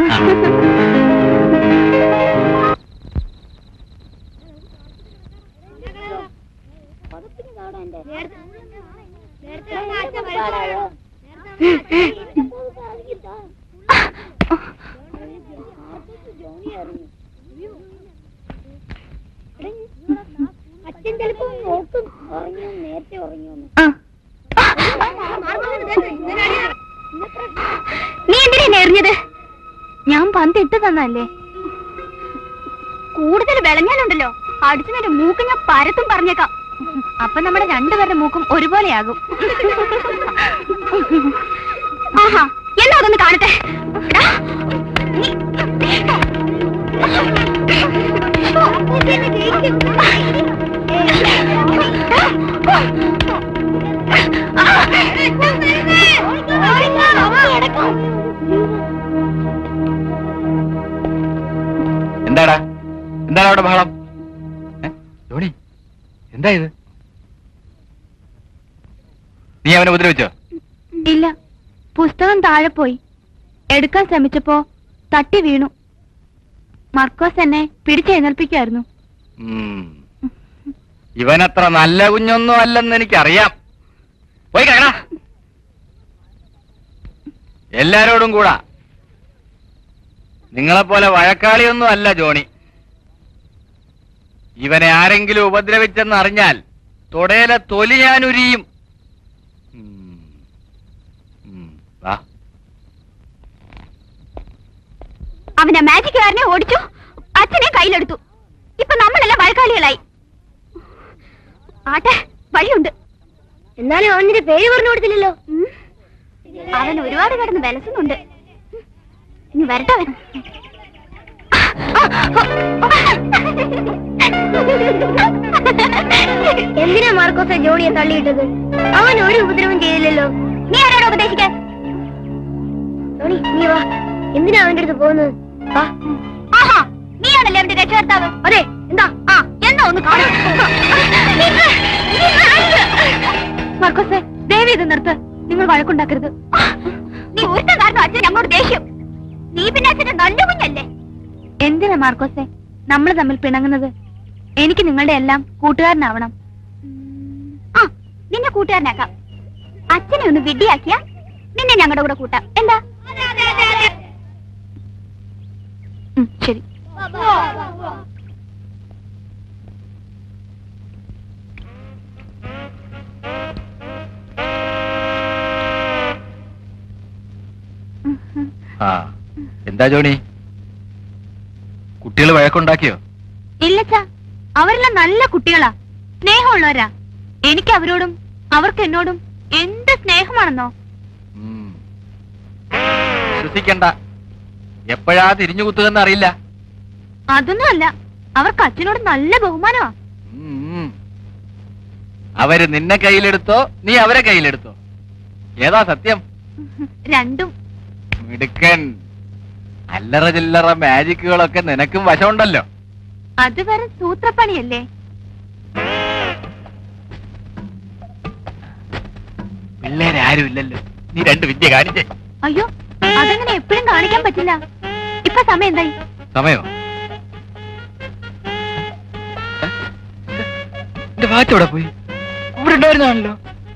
അച്ഛൻ ചിലപ്പോ നോക്കും ഉറങ്ങിയോ നേരത്തെ ഉറങ്ങിയോ ആ. നീ എന്തിനാ എറിഞ്ഞത് ഞാൻ പന്ത് ഇട്ട് തന്നല്ലേ കൂടുതൽ വിളഞ്ഞാലുണ്ടല്ലോ അടിച്ചു നിന്റെ മൂക്ക് ഞാൻ പരത്തും പറഞ്ഞേക്കാം അപ്പൊ നമ്മുടെ രണ്ടുപേരുടെ മൂക്കും ഒരുപോലെയാകും ആഹാ എന്നാ അതൊന്ന് കാണട്ടെ എടാ, നീ- എന്താടാ എന്താണ് അവിടെ ബഹളം ഏ? ജോണി എന്താ ഇത് നീ അവനെ ഉപദ്രവിച്ചോ ഇല്ല പുസ്തകം താഴെ പോയി എടുക്കാൻ ശ്രമിച്ചപ്പോ തട്ടി വീണു മർക്കോസ് എന്നെ പിടിച്ചെഴുന്നേൽപ്പിക്കായിരുന്നു ഉം. ഇവനത്ര നല്ല കുഞ്ഞൊന്നും അല്ലെന്ന് എനിക്കറിയാം പോയി കേടാ എല്ലാരോടും കൂടാ നിങ്ങളെപ്പോലെ വഴക്കാളിയൊന്നും അല്ല ജോണി ഇവനെ ആരെങ്കിലും ഉപദ്രവിച്ചെന്ന് അറിഞ്ഞാൽ തൊടയിലെ തൊലി ഞാൻ ഉരിയും ഉം. ഉം. വാ അവന്റെ മാജിക്കുകാരനെ ഓടിച്ചു അച്ഛനെ കയ്യിലെടുത്തു ഇപ്പൊ നമ്മളെല്ലാം വഴക്കാളികളായി ആട്ടെ വഴിയുണ്ട് എന്നാലും അവന്റെ പേര് പറഞ്ഞു കൊടുത്തില്ലല്ലോ അവൻ ഒരുപാട് കിടന്ന് വിലസുന്നുണ്ട് ഇനി വരട്ടെ അവൻ എന്തിനാ മാർക്കോസ ജോണിയെ തള്ളിയിട്ടത് അവൻ ഒരു ഉപദ്രവം ചെയ്തില്ലല്ലോ നീ ആരോട് ഉപദേശിക്കാൻ ജോണി നീ വാ എന്തിനാ അവന്റെ അടുത്ത് പോകുന്നത് വാ ആഹാ നീയാണല്ലേ അവന്റെ രക്ഷകർത്താവ് അതെ എന്താ ആ എന്നാ ഒന്ന് കാണും മർക്കോസെ ദേവി ഇത് നിർത്ത് നിങ്ങൾ വഴക്കുണ്ടാക്കരുത് നീ ഒരുത്ത കാരണം അച്ഛൻ ഞങ്ങളോട് ദേഷ്യം നീ പിന്നെ അച്ഛന്റെ നല്ല കുഞ്ഞല്ലേ എന്തിനാ മാർക്കോസെ നമ്മൾ തമ്മിൽ പിണങ്ങുന്നത് എനിക്ക് നിങ്ങളുടെ എല്ലാം കൂട്ടുകാരനാവണം ആ നിന്നെ കൂട്ടുകാരനാക്കാം അച്ഛനെ ഒന്ന് വിഡ്ഢിയാക്കിയ നിന്നെ ഞങ്ങളുടെ കൂടെ കൂട്ടാം എന്താ ഉം, ശരി ആ എന്താ ജോണി കുട്ടികൾ വഴക്കുണ്ടാക്കിയോ ഇല്ലച്ചാ അവരെല്ലാം നല്ല കുട്ടികളാ സ്നേഹമുള്ളവരാ എനിക്ക് അവരോടും അവർക്ക് എന്നോടും എന്ത് സ്നേഹമാണെന്നോ ഉം. വിശ്വസിക്കണ്ട എപ്പോഴാ തിരിഞ്ഞു കുത്തുകയെന്ന് അറിയില്ല അതൊന്നും അല്ല അവർക്ക് അച്ഛനോട് നല്ല ബഹുമാനമാ ഉം. അവര് നിന്നെ കയ്യിലെടുത്തോ നീ അവരെ കയ്യിലെടുത്തോ ഏതാ സത്യം രണ്ടും മിടുക്കൻ അല്ലറ ചില്ലറ മാജിക്കുകളൊക്കെ നിനക്കും വശമുണ്ടല്ലോ അത് വേറെ സൂത്രപ്പണിയല്ലേ പിള്ളേരാരും ഇല്ലല്ലോ നീ രണ്ട് വിദ്യ കാണിച്ചേ അയ്യോ അതങ്ങനെ എപ്പോഴും കാണിക്കാൻ പറ്റില്ല ഇപ്പൊ സമയം എന്തായി സമയോ എന്റെ വാച്ച് എവിടെ പോയി ഇവിടെ ഉണ്ടായിരുന്നാണല്ലോ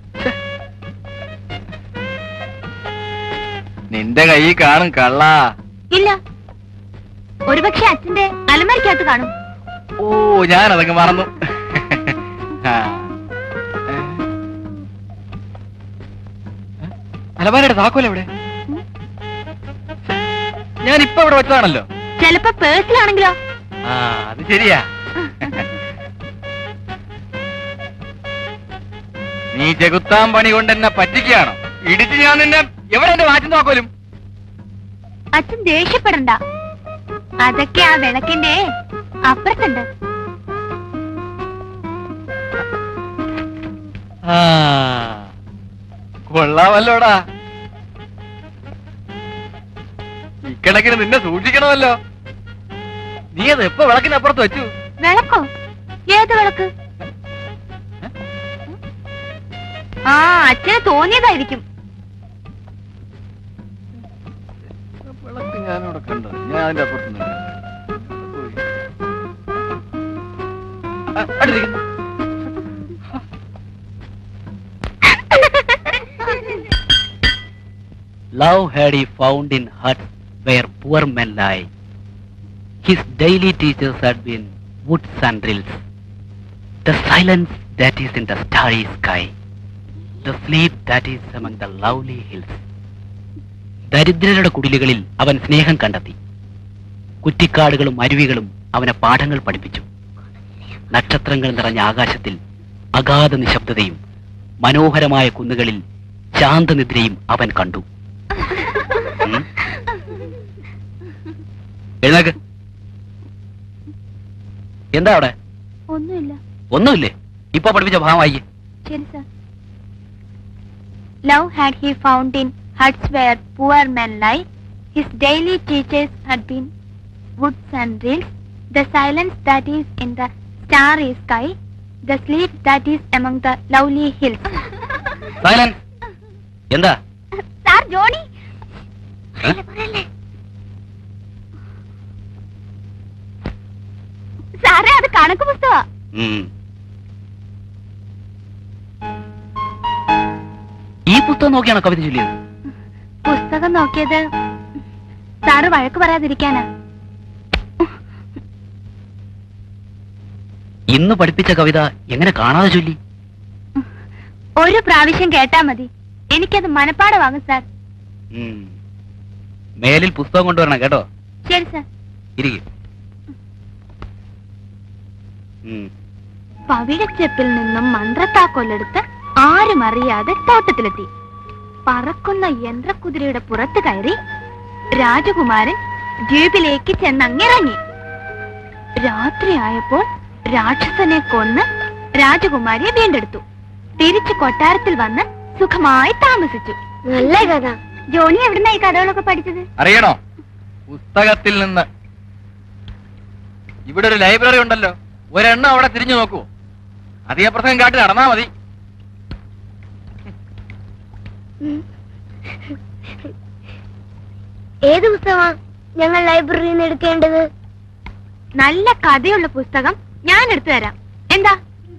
നിന്റെ കൈ കാണും കള്ളാ ഇല്ല ഒരുപക്ഷെ അച്ഛന്റെ അലമാരിക്കകത്ത് കാണും ഓ ഞാൻ അതങ്ങ് മറന്നു ആ. ഏ? അലമാരയുടെ താക്കോൽ എവിടെ ഞാൻ ഇപ്പൊ ഇവിടെ വെച്ചതാണല്ലോ ചിലപ്പോ പേഴ്സിലാണെങ്കിലോ ആ അത് ശരിയാ നീ ചെകുത്താൻ പണി കൊണ്ട് എന്നെ പറ്റിക്കുകയാണോ ഇടിച്ച് ഞാൻ നിന്നെ എവിടെ എന്റെ വാച്ചും നോക്കലും അച്ഛൻ ദേഷ്യപ്പെടണ്ട അതൊക്കെ ആ വിളക്കിന്റെ അപ്പുറത്തുണ്ട് ആ കൊള്ളാമല്ലോടാ ഇക്കണക്കിന് നിന്നെ സൂക്ഷിക്കണമല്ലോ നീ അത് എപ്പോ വിളക്കിനപ്പുറത്ത് വെച്ചു വിളക്കോ ഏത് വിളക്ക് ആ അച്ഛന് തോന്നിയതായിരിക്കും വിളക്ക് ഞാനവിടെ കണ്ടത് ഞാൻ അതിന്റെ അപ്പുറത്ത് നിന്ന് പോയി. ആ, അവിടെ ഇരിക്കുന്നു. Love had he found in huts where poor men lie. His daily teachers had been woods and rills. The silence that is in the starry sky. The sleep that is among the lovely hills. ദരിദ്രരുടെ കുടിലുകളിൽ അവൻ സ്നേഹം കണ്ടെത്തി കുറ്റിക്കാടുകളും അരുവികളും അവനെ പാഠങ്ങൾ പഠിപ്പിച്ചു നക്ഷത്രങ്ങൾ നിറഞ്ഞ ആകാശത്തിൽ അഗാധ നിശബ്ദതയും മനോഹരമായ കുന്നുകളിൽ ശാന്തനിദ്രയും അവൻ കണ്ടു ഉം. എഴുന്നേക്ക് എന്താ അവിടെ ഒന്നുമില്ല ഒന്നുമില്ലേ ഇപ്പൊ പഠിപ്പിച്ച ഭാഗം വായിക്കേ ശരി sir love had he found in huts where poor men lie his daily teachers had been woods and rills the silence that is in the starry sky the sleep that is among the lovely hills silence എന്താ sir Johnny ഏ? സാറേ അത് കണക്ക് പുസ്തകാ ഉം. ഈ പുസ്തകം നോക്കിയാണോ കവിത ചൊല്ലിയത് പുസ്തകം നോക്കിയത് സാറ് വഴക്ക് പറയാതിരിക്കാനാ ഇന്ന് പഠിപ്പിച്ച കവിത എങ്ങനെ കാണാതെ ചൊല്ലി ഒരു പ്രാവശ്യം കേട്ടാ മതി എനിക്കത് മനപ്പാടമാകും സാർ ഉം. മേലിൽ പുസ്തകം കൊണ്ടുവരണം കേട്ടോ ശരി സാർ ഇരിക്കും പവിഴച്ചെപ്പിൽ നിന്നും മന്ത്രത്താക്കോലെടുത്ത് ആരും അറിയാതെ തോട്ടത്തിലെത്തി പറക്കുന്ന യന്ത്രക്കുതിരയുടെ പുറത്ത് കയറി രാജകുമാരൻ ദ്വീപിലേക്ക് ചെന്നങ്ങിറങ്ങി രാത്രിയായപ്പോൾ രാക്ഷസനെ കൊന്ന് രാജകുമാരിയെ വീണ്ടെടുത്തു തിരിച്ചു കൊട്ടാരത്തിൽ വന്ന് സുഖമായി താമസിച്ചു നല്ല കഥ ജോണി എവിടുന്ന ഈ കഥകളൊക്കെ പഠിച്ചത് അറിയണോ പുസ്തകത്തിൽ നിന്ന് ഇവിടെ ഒരു ലൈബ്രറി ഉണ്ടല്ലോ ഒരെണ്ണം അവിടെ തിരിഞ്ഞു നോക്കൂ അധികപ്രസംഗം കാട്ടി നടന്നാ മതി ഏത് പുസ്തകമാ ഞങ്ങൾ ലൈബ്രറിയിൽ നിന്ന് എടുക്കേണ്ടത് നല്ല കഥയുള്ള പുസ്തകം ഞാൻ എടുത്തു തരാം എന്താ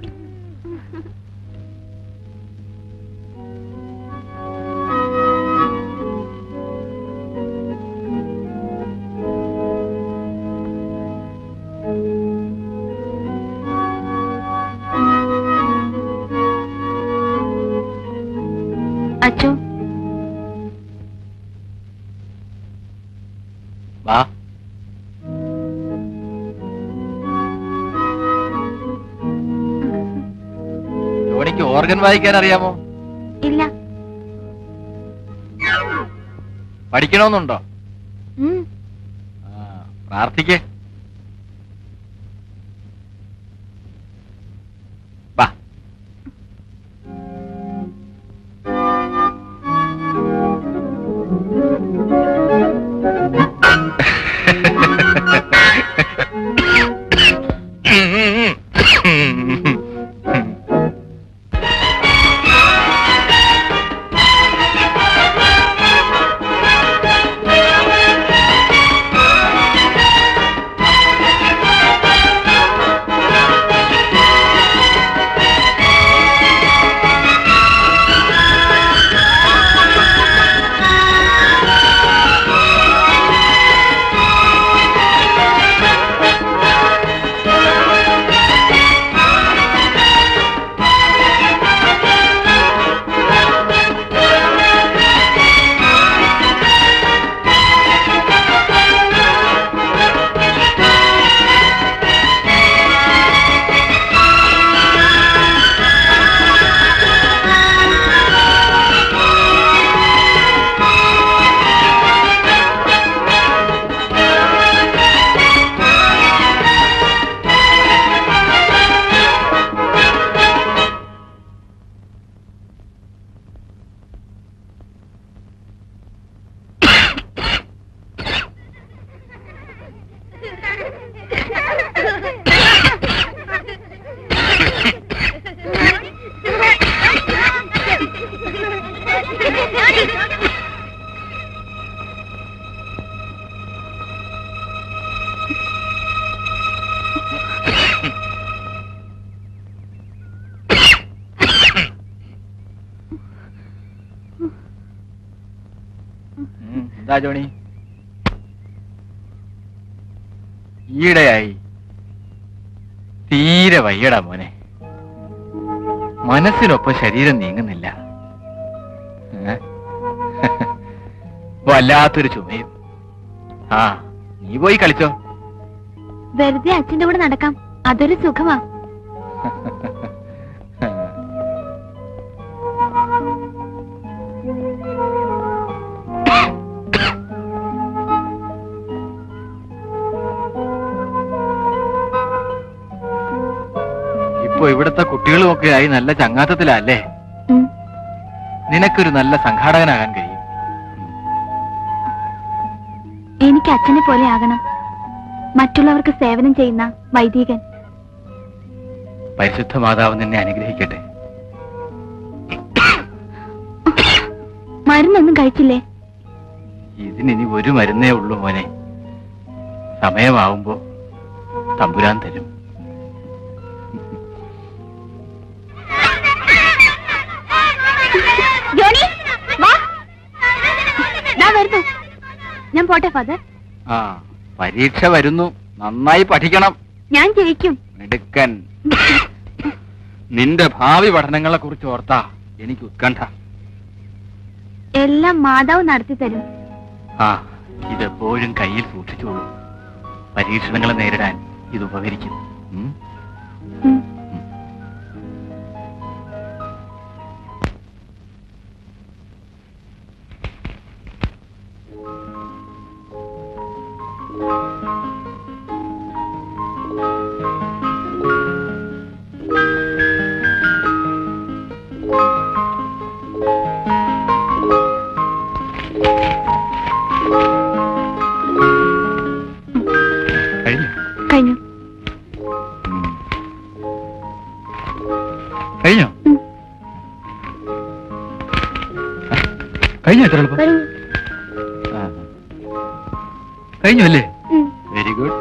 അച്ചു വാ ജോണിക്ക് ഓർഗൻ വായിക്കാൻ അറിയാമോ ഇല്ല പഠിക്കണമെന്നുണ്ടോ ഉം. ആ, പ്രാർത്ഥിക്കേ വാ ഉം, എന്താ ജോണി ഈയിടെയായി തീരെ വയ്യടാ മോനെ മനസ്സിനൊപ്പം ശരീരം നീങ്ങുന്നില്ല ഏ? വല്ലാത്തൊരു ചുമയും ആ നീ പോയി കളിച്ചോ വെറുതെ അച്ഛന്റെ കൂടെ നടക്കാം അതൊരു സുഖമാ ഇപ്പൊ ഇവിടുത്തെ കുട്ടികളുമൊക്കെ ആയി നല്ല ചങ്ങാത്തത്തിലല്ലേ ഉം. നിനക്കൊരു നല്ല സംഘാടകനാകാൻ കഴിയും എനിക്ക് അച്ഛനെ പോലെ ആകണം മറ്റുള്ളവർക്ക് സേവനം ചെയ്യുന്ന വൈദികൻ പരിശുദ്ധ മാതാവ് നിന്നെ അനുഗ്രഹിക്കട്ടെ മരുന്നൊന്നും കഴിച്ചില്ലേ ഇതിനി ഒരു മരുന്നേ ഉള്ളൂ മോനെ സമയമാവുമ്പോ തമ്പുരാൻ തരും ജോണി വാ ദാ വരുന്നു ഞാൻ പോട്ടെ ഫാദർ ആ പരീക്ഷ വരുന്നു നന്നായി പഠിക്കണം ഞാൻ ജയിക്കും മിടുക്കൻ നിന്റെ ഭാവി പഠനങ്ങളെ കുറിച്ച് ഓർത്താ എനിക്ക് ഉത്കണ്ഠ എല്ലാം മാതാവ് നടത്തി തരും ആ ഇതെപ്പോഴും കയ്യിൽ സൂക്ഷിച്ചോളൂ പരീക്ഷണങ്ങളെ നേരിടാൻ ഇത് ഉപകരിക്കും ഉം? ഉം. കഴിഞ്ഞോ ഉം. കഴിഞ്ഞോ എത്ര എളുപ്പം കഴിഞ്ഞു കഴിഞ്ഞു അല്ലേ ഉം. വെരി ഗുഡ്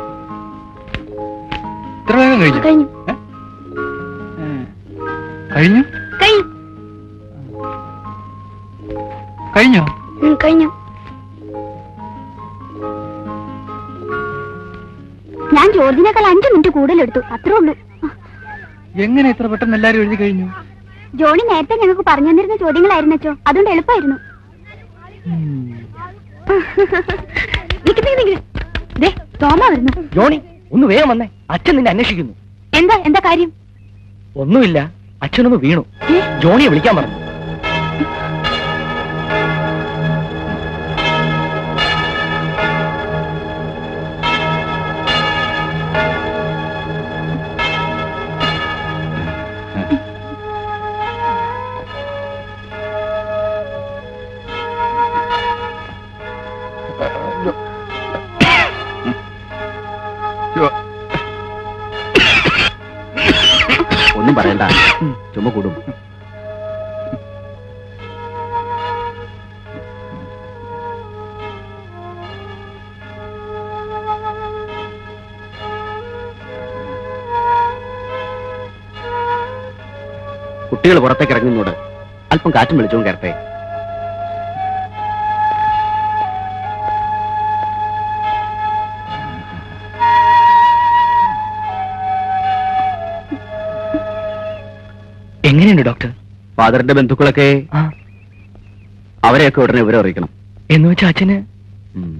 ഇത്ര വേഗം കഴിഞ്ഞു കഴിഞ്ഞു കഴിഞ്ഞു കഴിഞ്ഞു കഴിഞ്ഞോ ഉം, കഴിഞ്ഞു ഞാൻ ജോർജിനേക്കാൾ അഞ്ചു മിനിറ്റ് കൂടുതൽ എടുത്തു അത്രേ ഉള്ളൂ എങ്ങനെ ഇത്ര പെട്ടെന്ന് എല്ലാരും എഴുതി കഴിഞ്ഞു ജോണി നേരത്തെ ഞങ്ങൾക്ക് പറഞ്ഞു തന്നിരുന്ന ചോദ്യങ്ങളായിരുന്നച്ചോ അതുകൊണ്ട് എളുപ്പമായിരുന്നു നിക്ക് നിക്ക് നിക്ക്. ദേ തോമ വരുന്നു ജോണി ഒന്ന് വേഗം വന്നേ അച്ഛൻ നിന്നെ അന്വേഷിക്കുന്നു എന്താ എന്താ കാര്യം ഒന്നുമില്ല അച്ഛനൊന്ന് വീണു ഏ? ജോണിയെ വിളിക്കാൻ പറഞ്ഞു ഒന്നും പറയണ്ട ചുമ കൂടും കുട്ടികൾ പുറത്തേക്ക് ഇറങ്ങുന്നോട് അല്പം കാറ്റും വെളിച്ചവും കയറട്ടെ എങ്ങനെയുണ്ട് ഡോക്ടർ ഫാദറിന്റെ ബന്ധുക്കളൊക്കെ ആ അവരെയൊക്കെ ഉടനെ വിവരം അറിയിക്കണം എന്ന് വെച്ചാ അച്ഛന് ഉം.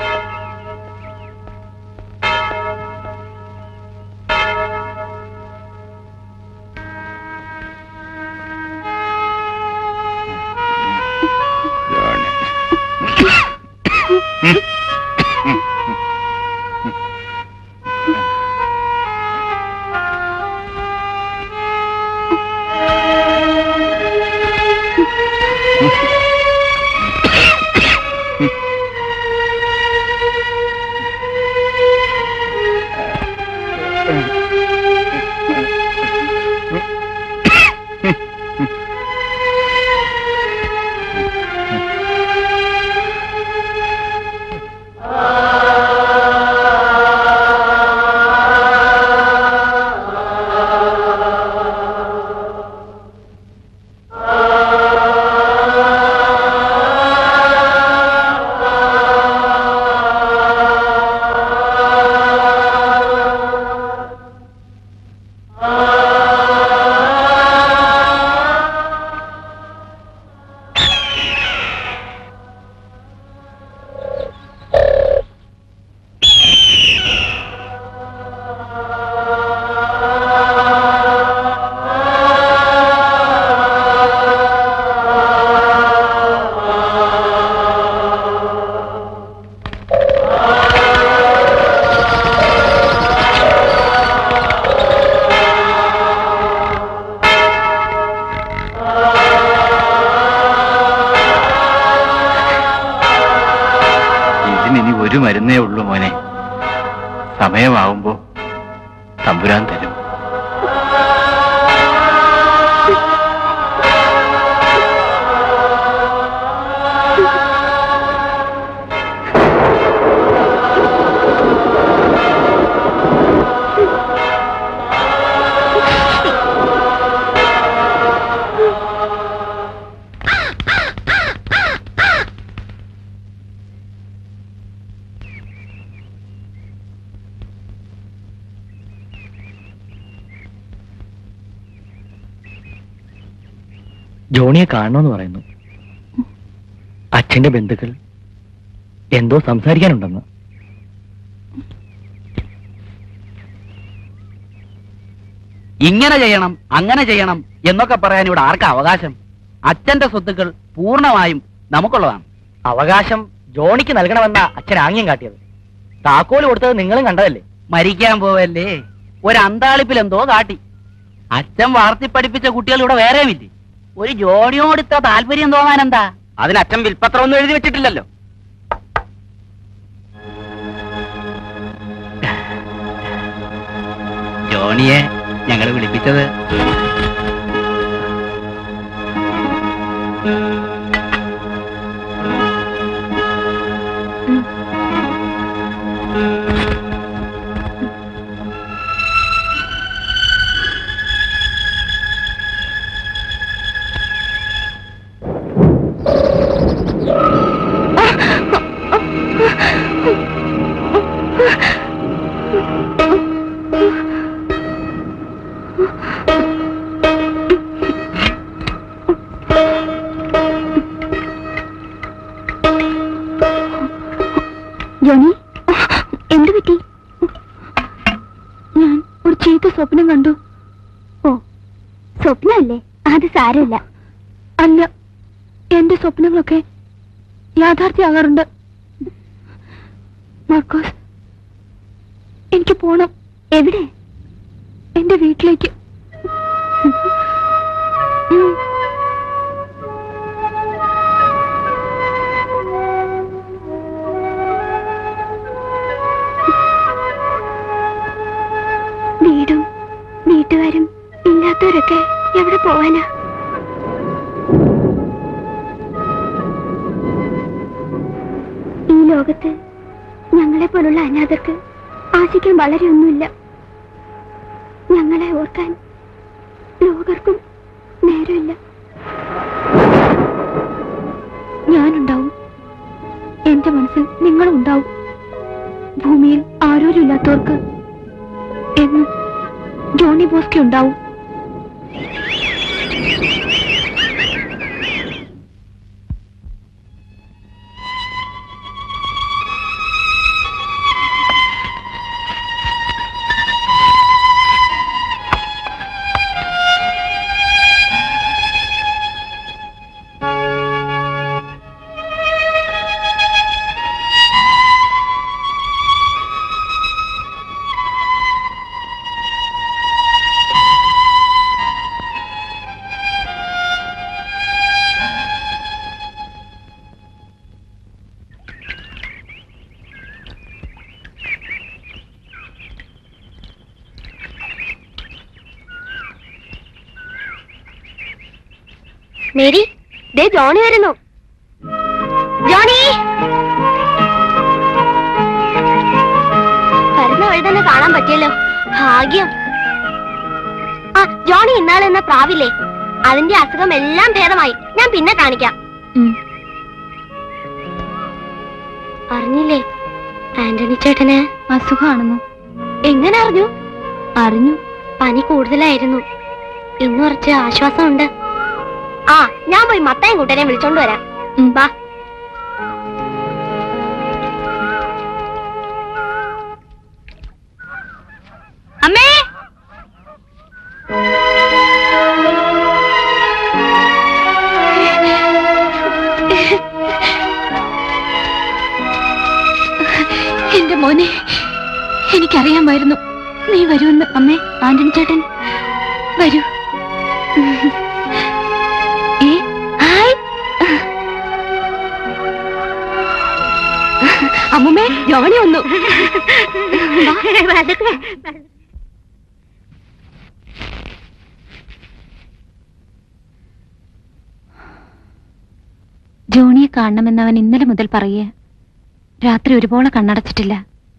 ഇതിനി ഒരു മരുന്നേ ഉള്ളൂ മോനെ സമയമാവുമ്പോ തമ്പുരാൻ തരും ജോണിയെ കാണണമെന്ന് പറയുന്നു അച്ഛന്റെ ബന്ധുക്കൾ എന്തോ സംസാരിക്കാനുണ്ടെന്ന് ഇങ്ങനെ ചെയ്യണം അങ്ങനെ ചെയ്യണം എന്നൊക്കെ പറയാൻ ഇവിടെ ആർക്കാ അവകാശം അച്ഛന്റെ സ്വത്തുക്കൾ പൂർണ്ണമായും നമുക്കുള്ളതാണ് അവകാശം ജോണിക്ക് നൽകണമെന്ന അച്ഛൻ ആംഗ്യം കാട്ടിയത് താക്കോല് കൊടുത്തത് നിങ്ങളും കണ്ടതല്ലേ മരിക്കാൻ പോവല്ലേ ഒരു അന്താളിപ്പിൽ എന്തോ കാട്ടി അച്ഛൻ വളർത്തി പഠിപ്പിച്ച കുട്ടികൾ ഇവിടെ വേറെയുമില്ലേ ഒരു ജോഡിയോട് ഇത്ര താല്പര്യം തോന്നാൻ എന്താ അതിന് അച്ഛൻ വിൽപ്പത്രം ഒന്നും എഴുതി വെച്ചിട്ടില്ലല്ലോ ജോണിയെ ഞങ്ങൾ വിളിപ്പിച്ചത് ജോണി എന്ത് പറ്റി ഞാൻ ഒരു ചീത്ത സ്വപ്നം കണ്ടു ഓ സ്വപ്നമല്ലേ അത് സാരമില്ല അല്ല എന്റെ സ്വപ്നങ്ങളൊക്കെ യാഥാർത്ഥ്യമാകാറുണ്ട് മാർക്കോസ് എനിക്ക് പോണം എവിടെ എന്റെ വീട്ടിലേക്ക് ഉം. വീടും വീട്ടുകാരും ഇല്ലാത്തവരൊക്കെ എവിടെ പോവാനാ ഈ ലോകത്ത് ഞങ്ങളെ പോലുള്ള അനാഥർക്ക് ആശിക്കാൻ വളരെയൊന്നുമില്ല ഞങ്ങളെ ഓർക്കാൻ ലോകർക്കും നേരമില്ല ഞാനുണ്ടാവും എന്റെ മനസ്സിൽ നിങ്ങളും ഉണ്ടാവും ഭൂമിയിൽ ആരോരുമില്ലാത്തവർക്ക് എന്നും ജോണി ബോസ്കി ഉണ്ടാവും മേരി ദേ ജോണി വരുന്നു ജോണി വരുന്ന വഴി തന്നെ കാണാൻ പറ്റിയല്ലോ ഭാഗ്യം ആ ജോണി ഇന്നാളെ എന്ന പ്രാവില്ലേ അതിന്റെ അസുഖം എല്ലാം ഭേദമായി ഞാൻ പിന്നെ കാണിക്കാം ഉം. അറിഞ്ഞില്ലേ ആന്റണി ചേട്ടന് അസുഖമാണെന്നോ എങ്ങനെ അറിഞ്ഞു അറിഞ്ഞു പനി കൂടുതലായിരുന്നു ഇന്ന് കുറച്ച് ആശ്വാസമുണ്ട് ആ ഞാൻ പോയി മത്തയും കൂട്ടനെ വിളിച്ചോണ്ട് വരാം ഉം. വാ അമ്മേ എന്റെ മോനെ എനിക്കറിയാമായിരുന്നു നീ വരുമെന്ന് അമ്മേ ആന്റണി ചേട്ടൻ വരൂ ഏ ഹായ് അമ്മുമ്മേ ജോണി വന്നു ജോണിയെ കാണണമെന്ന് അവൻ ഇന്നലെ മുതൽ പറയേ രാത്രി ഒരുപോലെ കണ്ണടച്ചിട്ടില്ല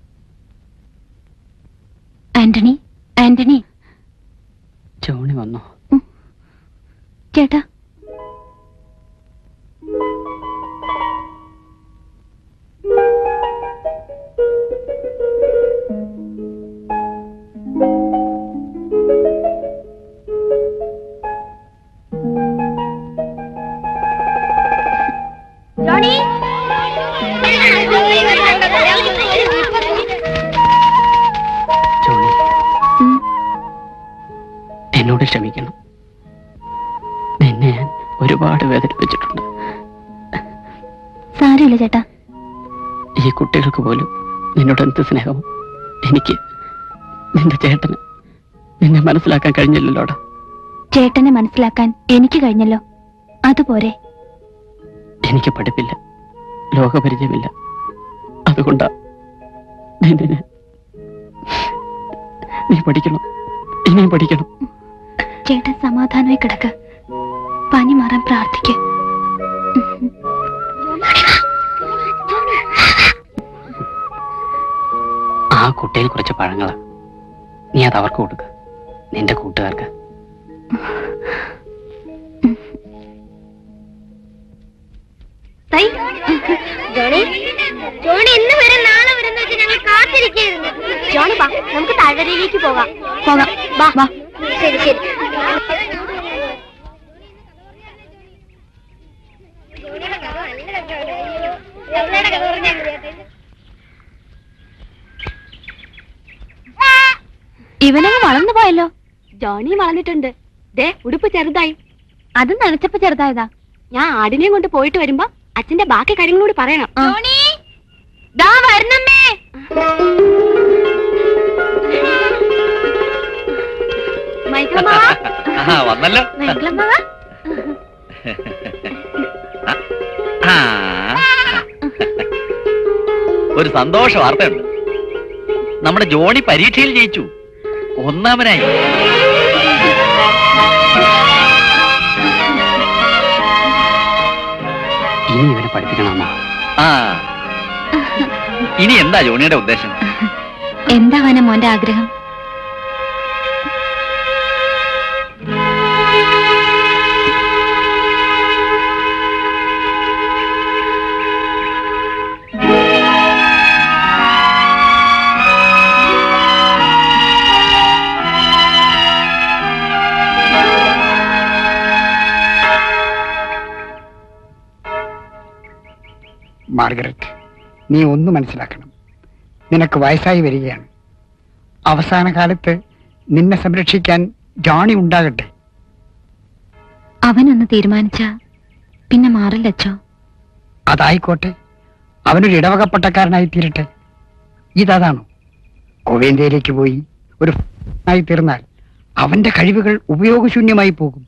ആന്റണി ആന്റണി ജോണി വന്നോ ചേട്ടാ ജോണി ജോണി ഉം. എന്നോട് ക്ഷമിക്കണം നിന്നെ ഞാൻ ഒരുപാട് വേദനിപ്പിച്ചിട്ടുണ്ട് സാരമില്ല ചേട്ടാ ഈ കുട്ടികൾക്ക് പോലും നിന്നോട് എന്ത് സ്നേഹം എനിക്ക് നിന്റെ ചേട്ടന് നിന്നെ മനസ്സിലാക്കാൻ കഴിഞ്ഞില്ലല്ലോടാ ചേട്ടനെ മനസ്സിലാക്കാൻ എനിക്ക് കഴിഞ്ഞല്ലോ അതുപോരെ എനിക്ക് പഠിപ്പില്ല ലോകപരിചയമില്ല അതുകൊണ്ടാ നിന്നെ ഞാൻ- നീ പഠിക്കണം ഇനിയും പഠിക്കണം ചേട്ടൻ സമാധാനമായി കിടക്ക് പനി മാറാൻ പ്രാർത്ഥിക്ക് ആ കുട്ടിയിൽ കുറച്ച് പഴങ്ങളാ നീ അത് അവർക്ക് കൊടുക്ക നിന്റെ കൂട്ടുകാർക്ക് ജോണി ജോണി ഇന്ന് വരും നാളെ വരും വെച്ച് ഞങ്ങൾ കാത്തിരിക്കരുത് ജോണി വാ നമുക്ക് താഴ്വരയിലേക്ക് പോകാം പോകാം വാ വാ ശരി ശരി ഇവനങ്ങ് വളർന്നു പോയല്ലോ ജോണി വളർന്നിട്ടുണ്ട് ദേ ഉടുപ്പ് ചെറുതായി അത് നനച്ചപ്പോ ചെറുതായതാ ഞാൻ ആടിനെയും കൊണ്ട് പോയിട്ട് വരുമ്പോ അച്ഛന്റെ ബാക്കി കാര്യങ്ങളോട് പറയണം ആ. ദാ വരണമ്മേ മൈക്കമ്മ ആ വന്നല്ലോ മൈക്കിളമ്മ ആ. ഒരു സന്തോഷ വാർത്തയുണ്ട് നമ്മുടെ ജോണി പരീക്ഷയിൽ ജയിച്ചു ഒന്നാമനായി ഇനി ഇവനെ പഠിപ്പിക്കണം അമ്മ ആ ഇനി എന്താ ജോണിയുടെ ഉദ്ദേശം എന്താ വന മോന്റെ ആഗ്രഹം മാർഗരറ്റ് നീ ഒന്ന് മനസ്സിലാക്കണം നിനക്ക് വയസ്സായി വരികയാണ് അവസാന കാലത്ത് നിന്നെ സംരക്ഷിക്കാൻ ജോണി ഉണ്ടാകട്ടെ അവനൊന്ന് തീരുമാനിച്ച പിന്നെ മാറില്ലച്ചോ അതായിക്കോട്ടെ അവനൊരു ഇടവകപ്പട്ടക്കാരനായി തീരട്ടെ ഇതാണോ കോവേന്ത്യയിലേക്ക് പോയി ഒരു ആയി തീർന്നാൽ അവന്റെ കഴിവുകൾ ഉപയോഗശൂന്യമായി പോകും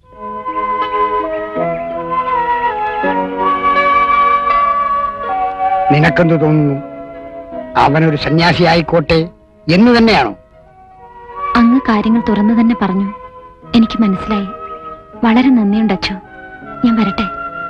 നിനക്കെന്തു തോന്നുന്നു അവനൊരു സന്യാസി ആയിക്കോട്ടെ എന്ന് തന്നെയാണോ അങ്ങ് കാര്യങ്ങൾ തുറന്നു തന്നെ പറഞ്ഞു എനിക്ക് മനസ്സിലായി വളരെ നന്ദിയുണ്ടച്ചോ ഞാൻ വരട്ടെ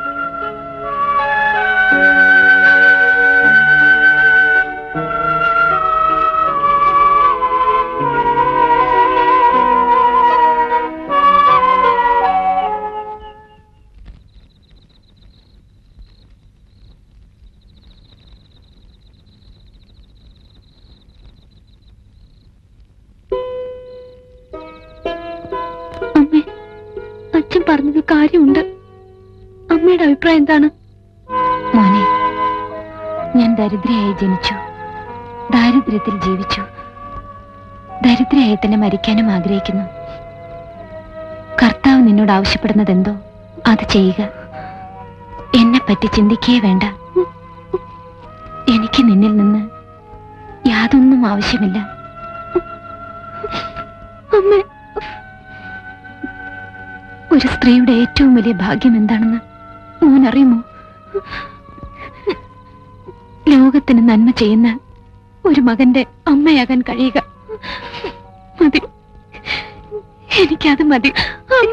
അമ്മേ അച്ഛൻ പറഞ്ഞത് കാര്യമുണ്ട് അമ്മയുടെ അഭിപ്രായം എന്താണ് മോനെ ഞാൻ ദരിദ്രയായി ജനിച്ചു ദാരിദ്ര്യത്തിൽ ജീവിച്ചു ദരിദ്രയായി തന്നെ മരിക്കാനും ആഗ്രഹിക്കുന്നു കർത്താവ് നിന്നോട് ആവശ്യപ്പെടുന്നത് എന്തോ അത് ചെയ്യുക എന്നെ പറ്റി ചിന്തിക്കേ വേണ്ട എനിക്ക് നിന്നിൽ നിന്ന് യാതൊന്നും ആവശ്യമില്ല അമ്മേ ഒരു സ്ത്രീയുടെ ഏറ്റവും വലിയ ഭാഗ്യം എന്താണെന്ന് മോൻ അറിയുമോ ലോകത്തിന് നന്മ ചെയ്യുന്ന ഒരു മകന്റെ അമ്മയാകാൻ കഴിയുക മതി എനിക്കത് മതി അമ്മ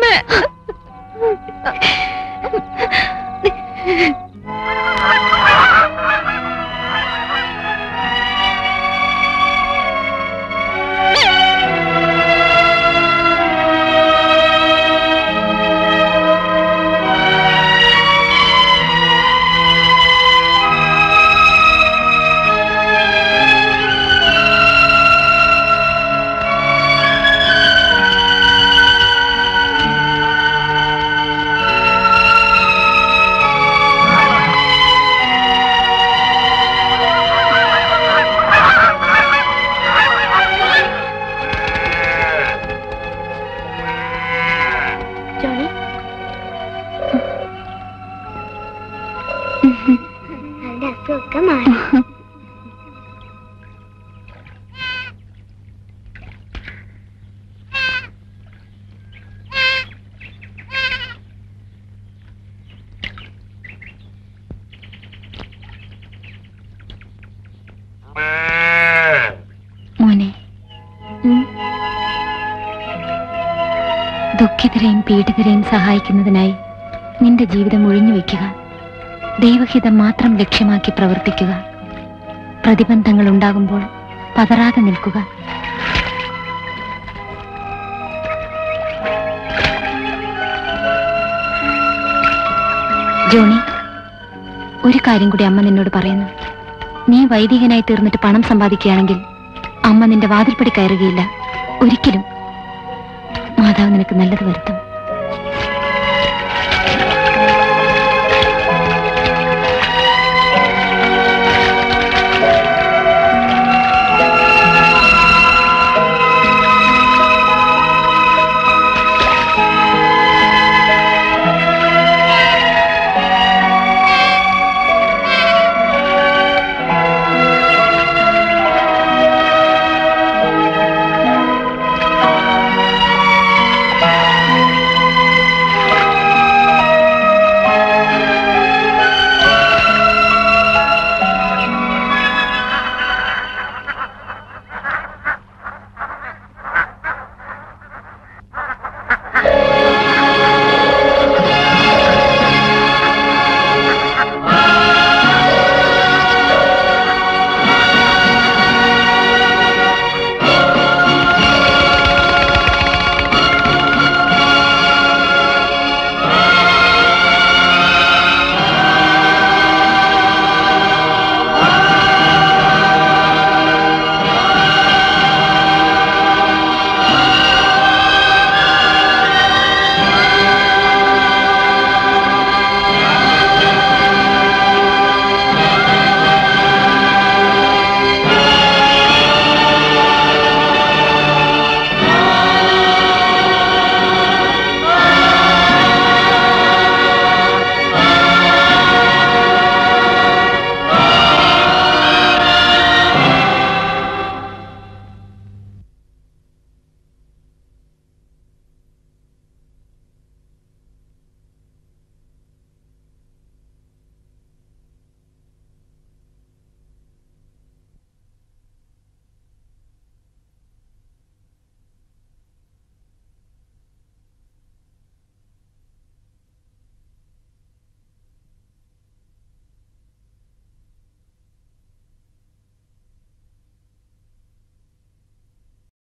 ജോണി അവന്റെ അസുഖമൊക്കെ മാറി മോനെ ദുഃഖിതരെയും പീഡിതരെയും സഹായിക്കുന്നതിനായി നിന്റെ ജീവിതം ഒഴിഞ്ഞു വെക്കുക ദൈവഹിതം മാത്രം ലക്ഷ്യമാക്കി പ്രവർത്തിക്കുക പ്രതിബന്ധങ്ങൾ ഉണ്ടാകുമ്പോൾ പതറാതെ നിൽക്കുക ജോണി ഒരു കാര്യം കൂടി അമ്മ നിന്നോട് പറയുന്നു നീ വൈദികനായി തീർന്നിട്ട് പണം സമ്പാദിക്കുകയാണെങ്കിൽ അമ്മ നിന്റെ വാതിൽപ്പടി കയറുകയില്ല ഒരിക്കലും മാതാവ് നിനക്ക് നല്ലത് വരുത്തും